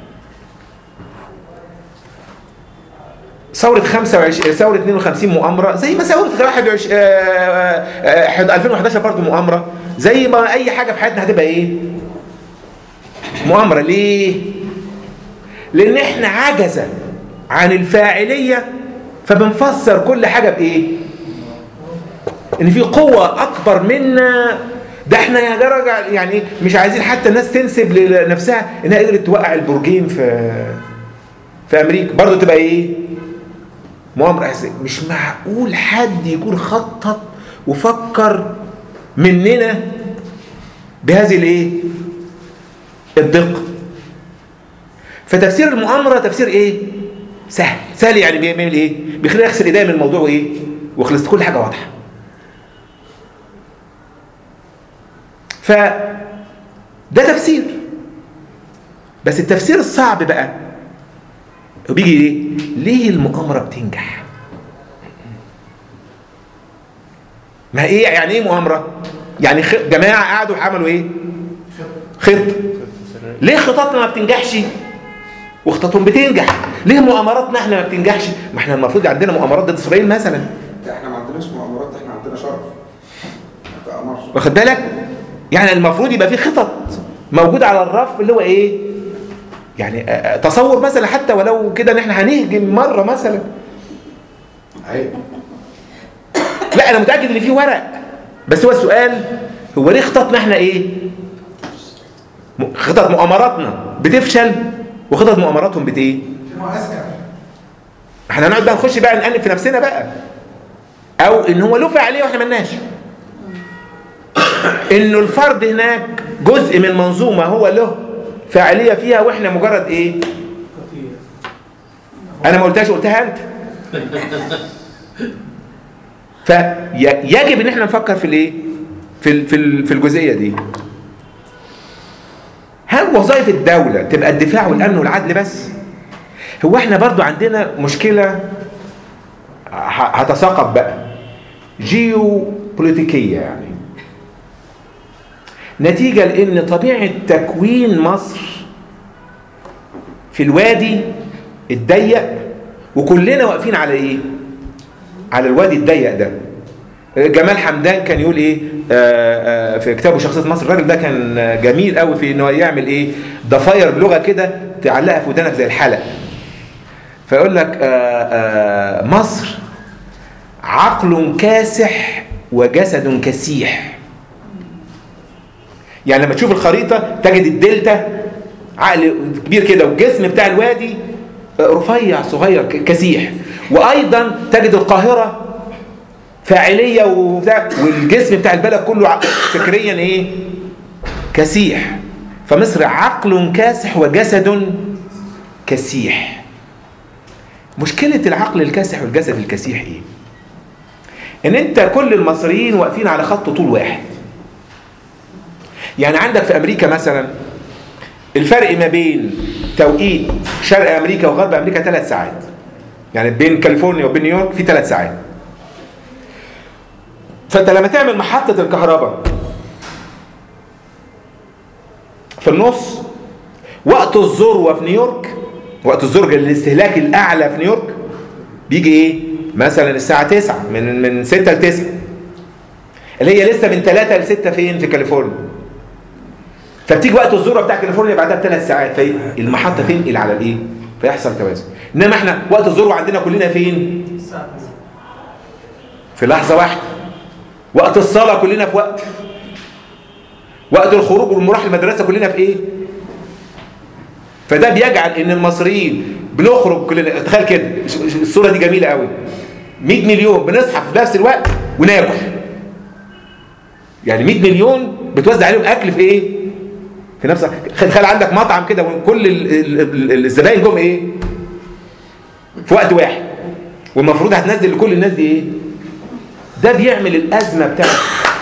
ثورة 25 ثورة 52 مؤامرة زي ما ثورة 21 آه، آه، آه، 2011 برضه مؤامرة زي ما أي حاجة في حياتنا هتبقى إيه؟ مؤامرة ليه؟ لأن إحنا عجزة عن الفاعلية فبنفسر كل حاجة بإيه؟ إن في قوة أكبر منا ده احنا يا درجة يعني مش عايزين حتى الناس تنسب لنفسها انها قدرت توقع البرجين في في امريكا برضه تبقى ايه؟ مؤامرة أساسية مش معقول حد يكون خطط وفكر مننا بهذه الايه الدقة فتفسير المؤامرة تفسير ايه سهل سهل يعني بيعمل ايه بيخلينا يغسل ايديه من الموضوع وايه وخلصت كل حاجة واضحة ف ده تفسير بس التفسير الصعب بقى وبيجي ايه ليه المؤامرة بتنجح ما ايه يعني ايه مؤامرة يعني خ... جماعة قعدوا عملوا ايه خطة ليه خططنا ما بتنجحش وخططهم بتنجح ليه مؤامراتنا احنا ما بتنجحش ما احنا المفروض عندنا مؤامرات ضد اسرائيل مثلا احنا ما عندناش مؤامرات احنا عندنا شرف تأمرش واخد بالك يعني المفروض يبقى في خطط موجودة على الرف اللي هو ايه يعني آه، آه، تصور مثلا حتى ولو كده ان احنا هنهجم مرة مثلا عيب لا انا متاكد ان في ورق بس هو السؤال هو ليه خططنا احنا ايه م- خطط مؤامراتنا بتفشل وخطط مؤامراتهم بت ايه هو اذكى احنا هنقعد بقى نخش بقى نقلب في نفسنا بقى او ان هو له فعاليه واحنا ملناش انه الفرد هناك جزء من منظومه هو له فاعليه فيها واحنا مجرد ايه انا ما قلتهاش قلتها انت فيجب ان احنا نفكر في الايه في ال- في ال- في الجزئيه دي هل وظائف الدوله تبقى الدفاع والامن والعدل بس هو احنا برضو عندنا مشكله ه- هتساقط بقى جيو بوليتيكيه يعني نتيجه لان طبيعه تكوين مصر في الوادي الضيق وكلنا واقفين على ايه على الوادي الضيق ده جمال حمدان كان يقول ايه آه آه في كتابه شخصيه مصر الراجل ده كان جميل قوي في انه يعمل ايه ضفاير بلغه كده تعلقها في ودانك زي الحلق فيقول لك آه آه مصر عقل كاسح وجسد كسيح يعني لما تشوف الخريطه تجد الدلتا عقل كبير كده والجسم بتاع الوادي رفيع صغير ك- كسيح وايضا تجد القاهره فاعليه وبتاع والجسم بتاع البلد كله ع- فكريا ايه كسيح فمصر عقل كاسح وجسد كسيح مشكله العقل الكاسح والجسد الكسيح ايه ان انت كل المصريين واقفين على خط طول واحد يعني عندك في امريكا مثلا الفرق ما بين توقيت شرق امريكا وغرب امريكا ثلاث ساعات يعني بين كاليفورنيا وبين نيويورك في ثلاث ساعات فانت لما تعمل محطة الكهرباء في النص وقت الذروة في نيويورك وقت الذروة الاستهلاك الأعلى في نيويورك بيجي إيه؟ مثلا الساعة 9 من من 6 ل 9 اللي هي لسه من 3 ل 6 فين في كاليفورنيا فبتيجي وقت الذروه بتاع كاليفورنيا بعدها بثلاث ساعات فالمحطه تنقل على الايه؟ فيحصل توازن انما احنا وقت الذروه عندنا كلنا فين؟ الساعة في لحظه واحده وقت الصلاه كلنا في وقت وقت الخروج والمروح المدرسه كلنا في ايه؟ فده بيجعل ان المصريين بنخرج كلنا تخيل كده ش- ش- الصوره دي جميله قوي 100 مليون بنصحى في نفس الوقت وناكل يعني 100 مليون بتوزع عليهم اكل في ايه؟ في نفس تخيل عندك مطعم كده وكل ال- ال- ال- الزباين جم ايه؟ في وقت واحد والمفروض هتنزل لكل الناس دي ايه؟ ده بيعمل الازمه بتاعت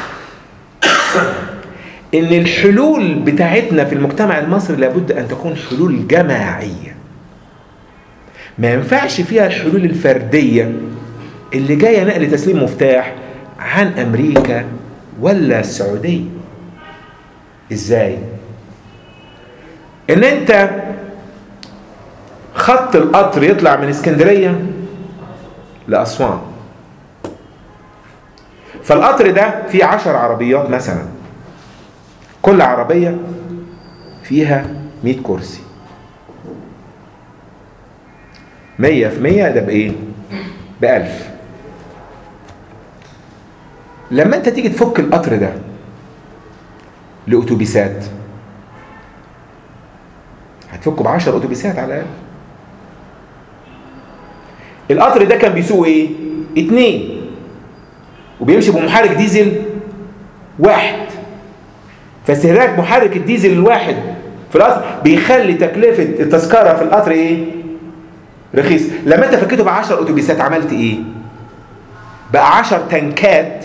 ان الحلول بتاعتنا في المجتمع المصري لابد ان تكون حلول جماعيه ما ينفعش فيها الحلول الفرديه اللي جايه نقل تسليم مفتاح عن امريكا ولا السعوديه ازاي ان انت خط القطر يطلع من اسكندريه لاسوان فالقطر ده فيه عشر عربيات مثلا كل عربية فيها 100 كرسي مية في مية ده بإيه؟ بألف لما أنت تيجي تفك القطر ده لأتوبيسات هتفكه بعشر أتوبيسات على الأقل القطر ده كان بيسوق إيه؟ اتنين وبيمشي بمحرك ديزل واحد فاستهلاك محرك الديزل الواحد في القطر بيخلي تكلفه التذكره في القطر ايه رخيص لما انت فكيته ب 10 اتوبيسات عملت ايه بقى 10 تنكات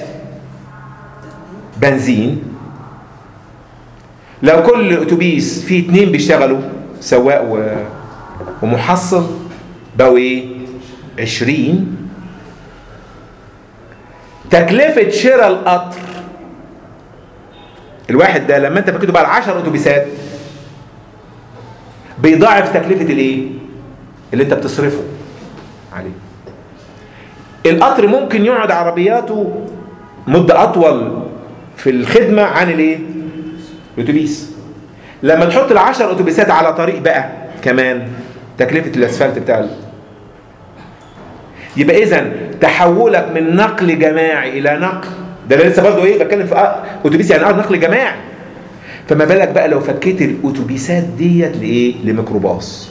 بنزين لو كل اتوبيس فيه اتنين بيشتغلوا سواق و... ومحصل بقوا ايه 20 تكلفة شراء القطر الواحد ده لما انت فكيته بقى 10 اتوبيسات بيضاعف تكلفة الايه اللي انت بتصرفه عليه القطر ممكن يقعد عربياته مدة أطول في الخدمة عن الايه الأتوبيس لما تحط العشر أتوبيسات على طريق بقى كمان تكلفة الأسفلت بتاع ال- يبقى إذا تحولك من نقل جماعي إلى نقل ده أنا لسه برضه إيه بتكلم في أ- أتوبيس يعني أه نقل جماعي فما بالك بقى لو فكيت الأتوبيسات ديت لإيه؟ لميكروباص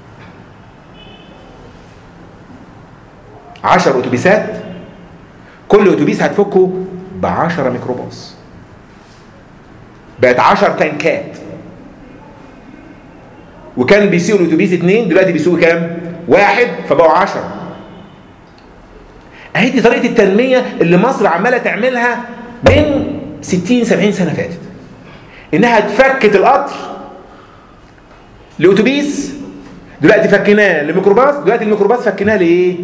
10 اتوبيسات كل اتوبيس هتفكه ب 10 ميكروباص بقت 10 تنكات وكان بيسيقوا الاتوبيس اتنين دلوقتي بيسيقوا كام؟ واحد فبقوا 10 اهي دي طريقه التنميه اللي مصر عماله تعملها من 60 70 سنه فاتت انها تفكت القطر لاتوبيس دلوقتي فكيناه لميكروباص دلوقتي الميكروباص فكيناه لايه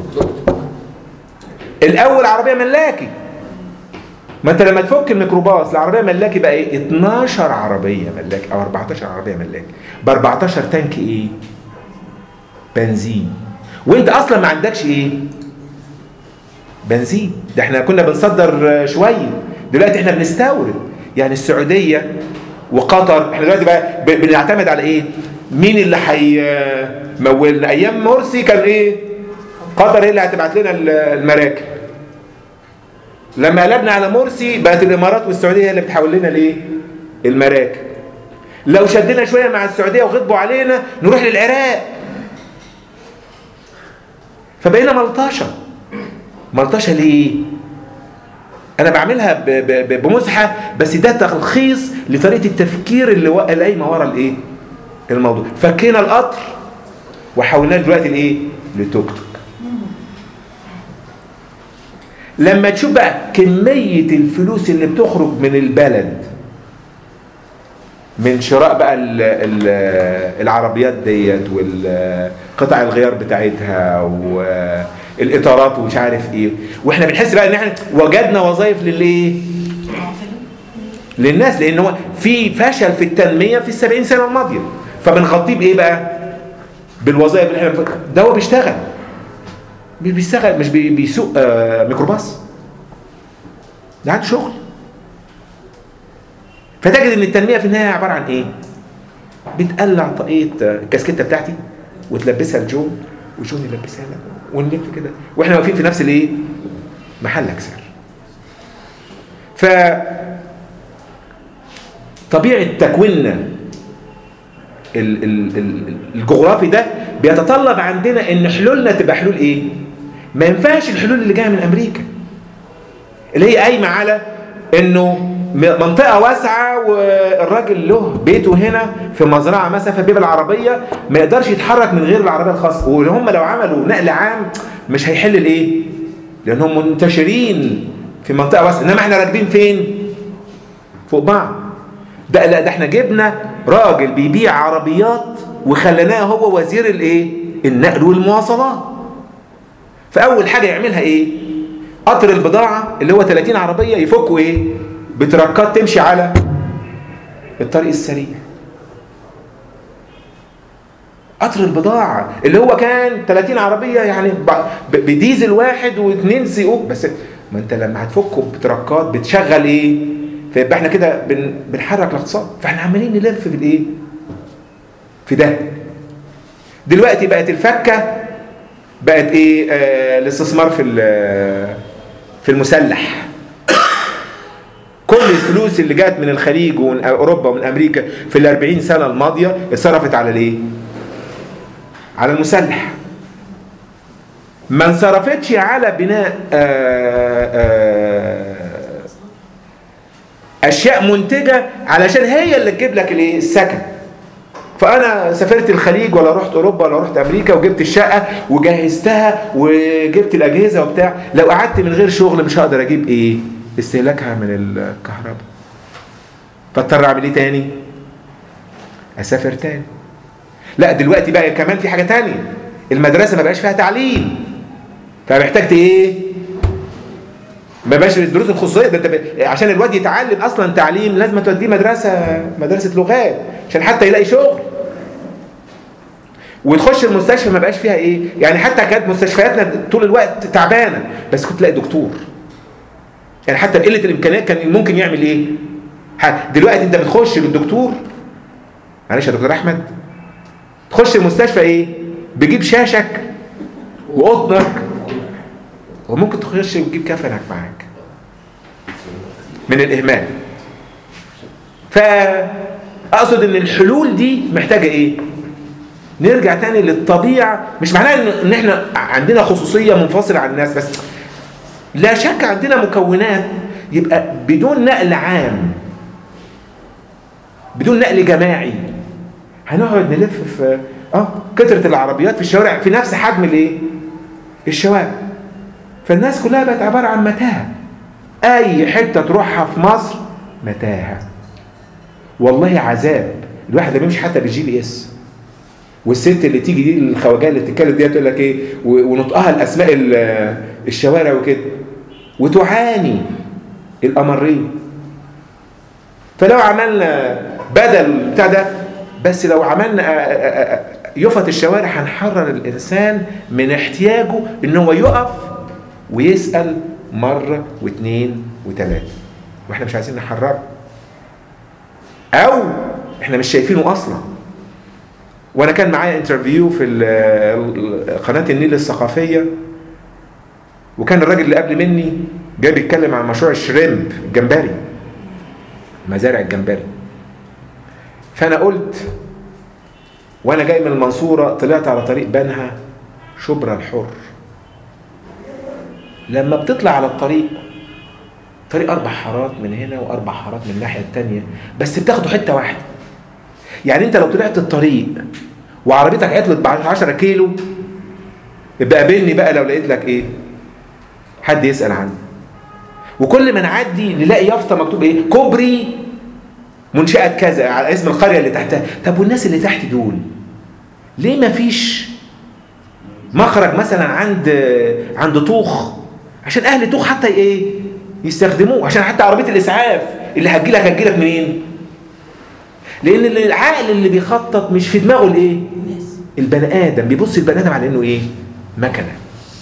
الاول عربيه ملاكي ما انت لما تفك الميكروباص لعربيه ملاكي بقى ايه 12 عربيه ملاكي او 14 عربيه ملاكي ب 14 تانك ايه بنزين وانت اصلا ما عندكش ايه بنزين ده احنا كنا بنصدر آه، شويه دلوقتي احنا بنستورد يعني السعوديه وقطر احنا دلوقتي بقى ب- بنعتمد على ايه مين اللي هيمولنا ايام مرسي كان ايه قطر هي اللي هتبعت لنا ال- المراكب لما قلبنا على مرسي بقت الامارات والسعوديه هي اللي بتحول لنا الايه المراكب لو شدنا شويه مع السعوديه وغضبوا علينا نروح للعراق فبقينا ملطشه ملطشه ليه انا بعملها ب- ب- ب- بمزحه بس ده تلخيص لطريقه التفكير اللي و- اللي قايمه ورا الايه الموضوع فكينا القطر وحولناه دلوقتي لايه لتوك توك لما تشوف بقى كمية الفلوس اللي بتخرج من البلد من شراء بقى ال ال العربيات ديت والقطع الغيار بتاعتها والاطارات ومش عارف ايه واحنا بنحس بقى ان احنا وجدنا وظائف للايه للناس لان هو في فشل في التنميه في السبعين سنه الماضيه فبنغطيه بايه بقى بالوظائف اللي احنا بنفكر. ده هو بيشتغل مش بيشتغل مش بي- بيسوق آه، ميكروباص ده عنده شغل فتجد ان التنميه في النهايه عباره عن ايه بتقلع طاقيه آه، الكاسكته بتاعتي وتلبسها لجون وجون يلبسها لك ونلف كده واحنا واقفين في نفس الايه محلك سعر ف طبيعه تكويننا ال- ال- ال- الجغرافي ده بيتطلب عندنا ان حلولنا تبقى حلول ايه ما ينفعش الحلول اللي جايه من امريكا اللي هي قايمه على انه م- منطقه واسعه والراجل له بيته هنا في مزرعه مثلا في بيب العربيه ما يقدرش يتحرك من غير العربيه الخاصه وهم لو عملوا نقل عام مش هيحل الايه لانهم منتشرين في منطقه واسعه انما احنا راكبين فين فوق بعض ده لا ده احنا جبنا راجل بيبيع عربيات وخليناه هو وزير الايه النقل والمواصلات فاول حاجه يعملها ايه قطر البضاعه اللي هو 30 عربيه يفكوا ايه بتركات تمشي على الطريق السريع قطر البضاعة اللي هو كان 30 عربية يعني ب- ب- بديزل واحد واثنين سي او بس ما انت لما هتفكه بتركات بتشغل ايه فيبقى احنا كده بن بنحرك الاقتصاد فاحنا عمالين نلف في الايه في ده دلوقتي بقت الفكة بقت ايه آه الاستثمار في ال- في المسلح كل الفلوس اللي جات من الخليج ومن اوروبا ومن امريكا في ال 40 سنه الماضيه اتصرفت على الايه؟ على المسلح ما انصرفتش على بناء آآ آآ اشياء منتجه علشان هي اللي تجيب لك الايه السكن فانا سافرت الخليج ولا رحت اوروبا ولا رحت امريكا وجبت الشقه وجهزتها وجبت الاجهزه وبتاع لو قعدت من غير شغل مش هقدر اجيب ايه استهلاكها من الكهرباء فاضطر اعمل ايه تاني اسافر تاني لا دلوقتي بقى كمان في حاجه تانية المدرسه ما بقاش فيها تعليم فمحتاج ايه ما بقاش الدروس الخصوصيه ده انت ب... عشان الواد يتعلم اصلا تعليم لازم توديه مدرسه مدرسه لغات عشان حتى يلاقي شغل وتخش المستشفى ما بقاش فيها ايه يعني حتى كانت مستشفياتنا طول الوقت تعبانه بس كنت تلاقي دكتور يعني حتى بقله الامكانيات كان ممكن يعمل ايه ح- دلوقتي انت بتخش للدكتور معلش يا دكتور احمد تخش المستشفى ايه بيجيب شاشك وقطنك وممكن تخش وتجيب كفنك معاك من الاهمال فاقصد ان الحلول دي محتاجه ايه نرجع تاني للطبيعه مش معناها ان إن احنا عندنا خصوصيه منفصله عن الناس بس لا شك عندنا مكونات يبقى بدون نقل عام بدون نقل جماعي هنقعد نلف في اه كثره العربيات في الشوارع في نفس حجم الايه الشوارع فالناس كلها بقت عباره عن متاهه اي حته تروحها في مصر متاهه والله عذاب الواحد لما يمشي حتى بالجي بي اس والست اللي تيجي دي الخواجات اللي بتتكلم دي تقول لك ايه و- ونطقها الاسماء ال- الشوارع وكده وتعاني الامرين فلو عملنا بدل بتاع ده بس لو عملنا آه، آه، آه، يفط الشوارع هنحرر الانسان من احتياجه ان هو يقف ويسال مره واثنين وثلاثه واحنا مش عايزين نحرره او احنا مش شايفينه اصلا وانا كان معايا انترفيو في ال- ال- قناه النيل الثقافيه وكان الراجل اللي قبل مني جاي بيتكلم عن مشروع الشريمب الجمبري مزارع الجمبري فانا قلت وانا جاي من المنصوره طلعت على طريق بنها شبرا الحر لما بتطلع على الطريق طريق اربع حارات من هنا واربع حارات من الناحيه الثانيه بس بتاخدوا حته واحده يعني انت لو طلعت الطريق وعربيتك عطلت ب 10 كيلو يبقى قابلني بقى لو لقيت لك ايه حد يسال عني وكل ما نعدي نلاقي يافطه مكتوب ايه كوبري منشأة كذا على اسم القرية اللي تحتها طب والناس اللي تحت دول ليه ما فيش مخرج مثلا عند عند طوخ عشان اهل طوخ حتى ايه يستخدموه عشان حتى عربيه الاسعاف اللي هتجي لك هتجي لك منين لان اللي- العقل اللي بيخطط مش في دماغه الايه البني ادم بيبص البني ادم على انه ايه مكنه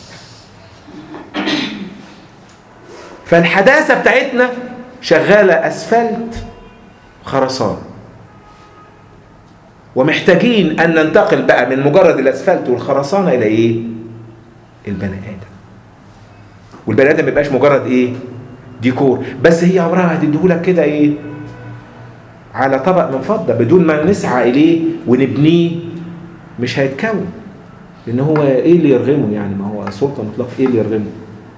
فالحداثه بتاعتنا شغاله اسفلت خرسان ومحتاجين ان ننتقل بقى من مجرد الاسفلت والخرسانه الى ايه البني ادم والبني ادم ما يبقاش مجرد ايه ديكور بس هي عمرها هتديهولك كده ايه على طبق من فضه بدون ما نسعى اليه ونبنيه مش هيتكون لان هو ايه اللي يرغمه يعني ما هو سلطه مطلق ايه اللي يرغمه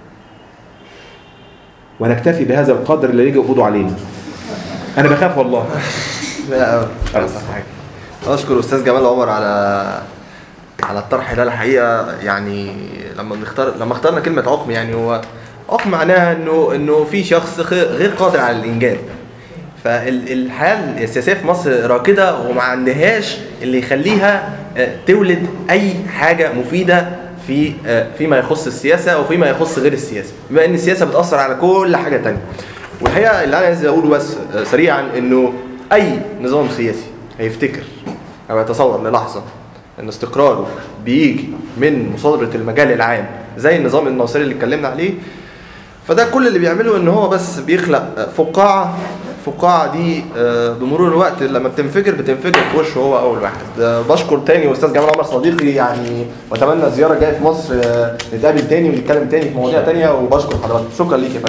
ونكتفي بهذا القدر اللي يجي يقبضوا علينا انا بخاف والله لا خلاص. اشكر استاذ جمال عمر على على الطرح ده الحقيقه يعني لما بنختار لما اخترنا كلمه عقم يعني هو عقم معناها انه انه في شخص خ- غير قادر على الانجاب فالحياه السياسيه في مصر راكده وما عندهاش اللي يخليها آه، تولد اي حاجه مفيده في آه، فيما يخص السياسه وفيما يخص غير السياسه بما ان السياسه بتاثر على كل حاجه تانية والحقيقه اللي انا عايز اقوله بس آه، سريعا انه اي نظام سياسي هيفتكر او يتصور للحظه ان استقراره بيجي من مصادره المجال العام زي النظام الناصري اللي اتكلمنا عليه فده كل اللي بيعمله ان هو بس بيخلق فقاعه فقاعه دي آه، بمرور الوقت لما بتنفجر بتنفجر في وشه هو اول واحد آه، بشكر تاني استاذ جمال عمر صديقي يعني واتمنى زياره جايه في مصر آه، نتقابل تاني ونتكلم تاني في مواضيع تانيه وبشكر حضرتك شكرا ليك يا فندم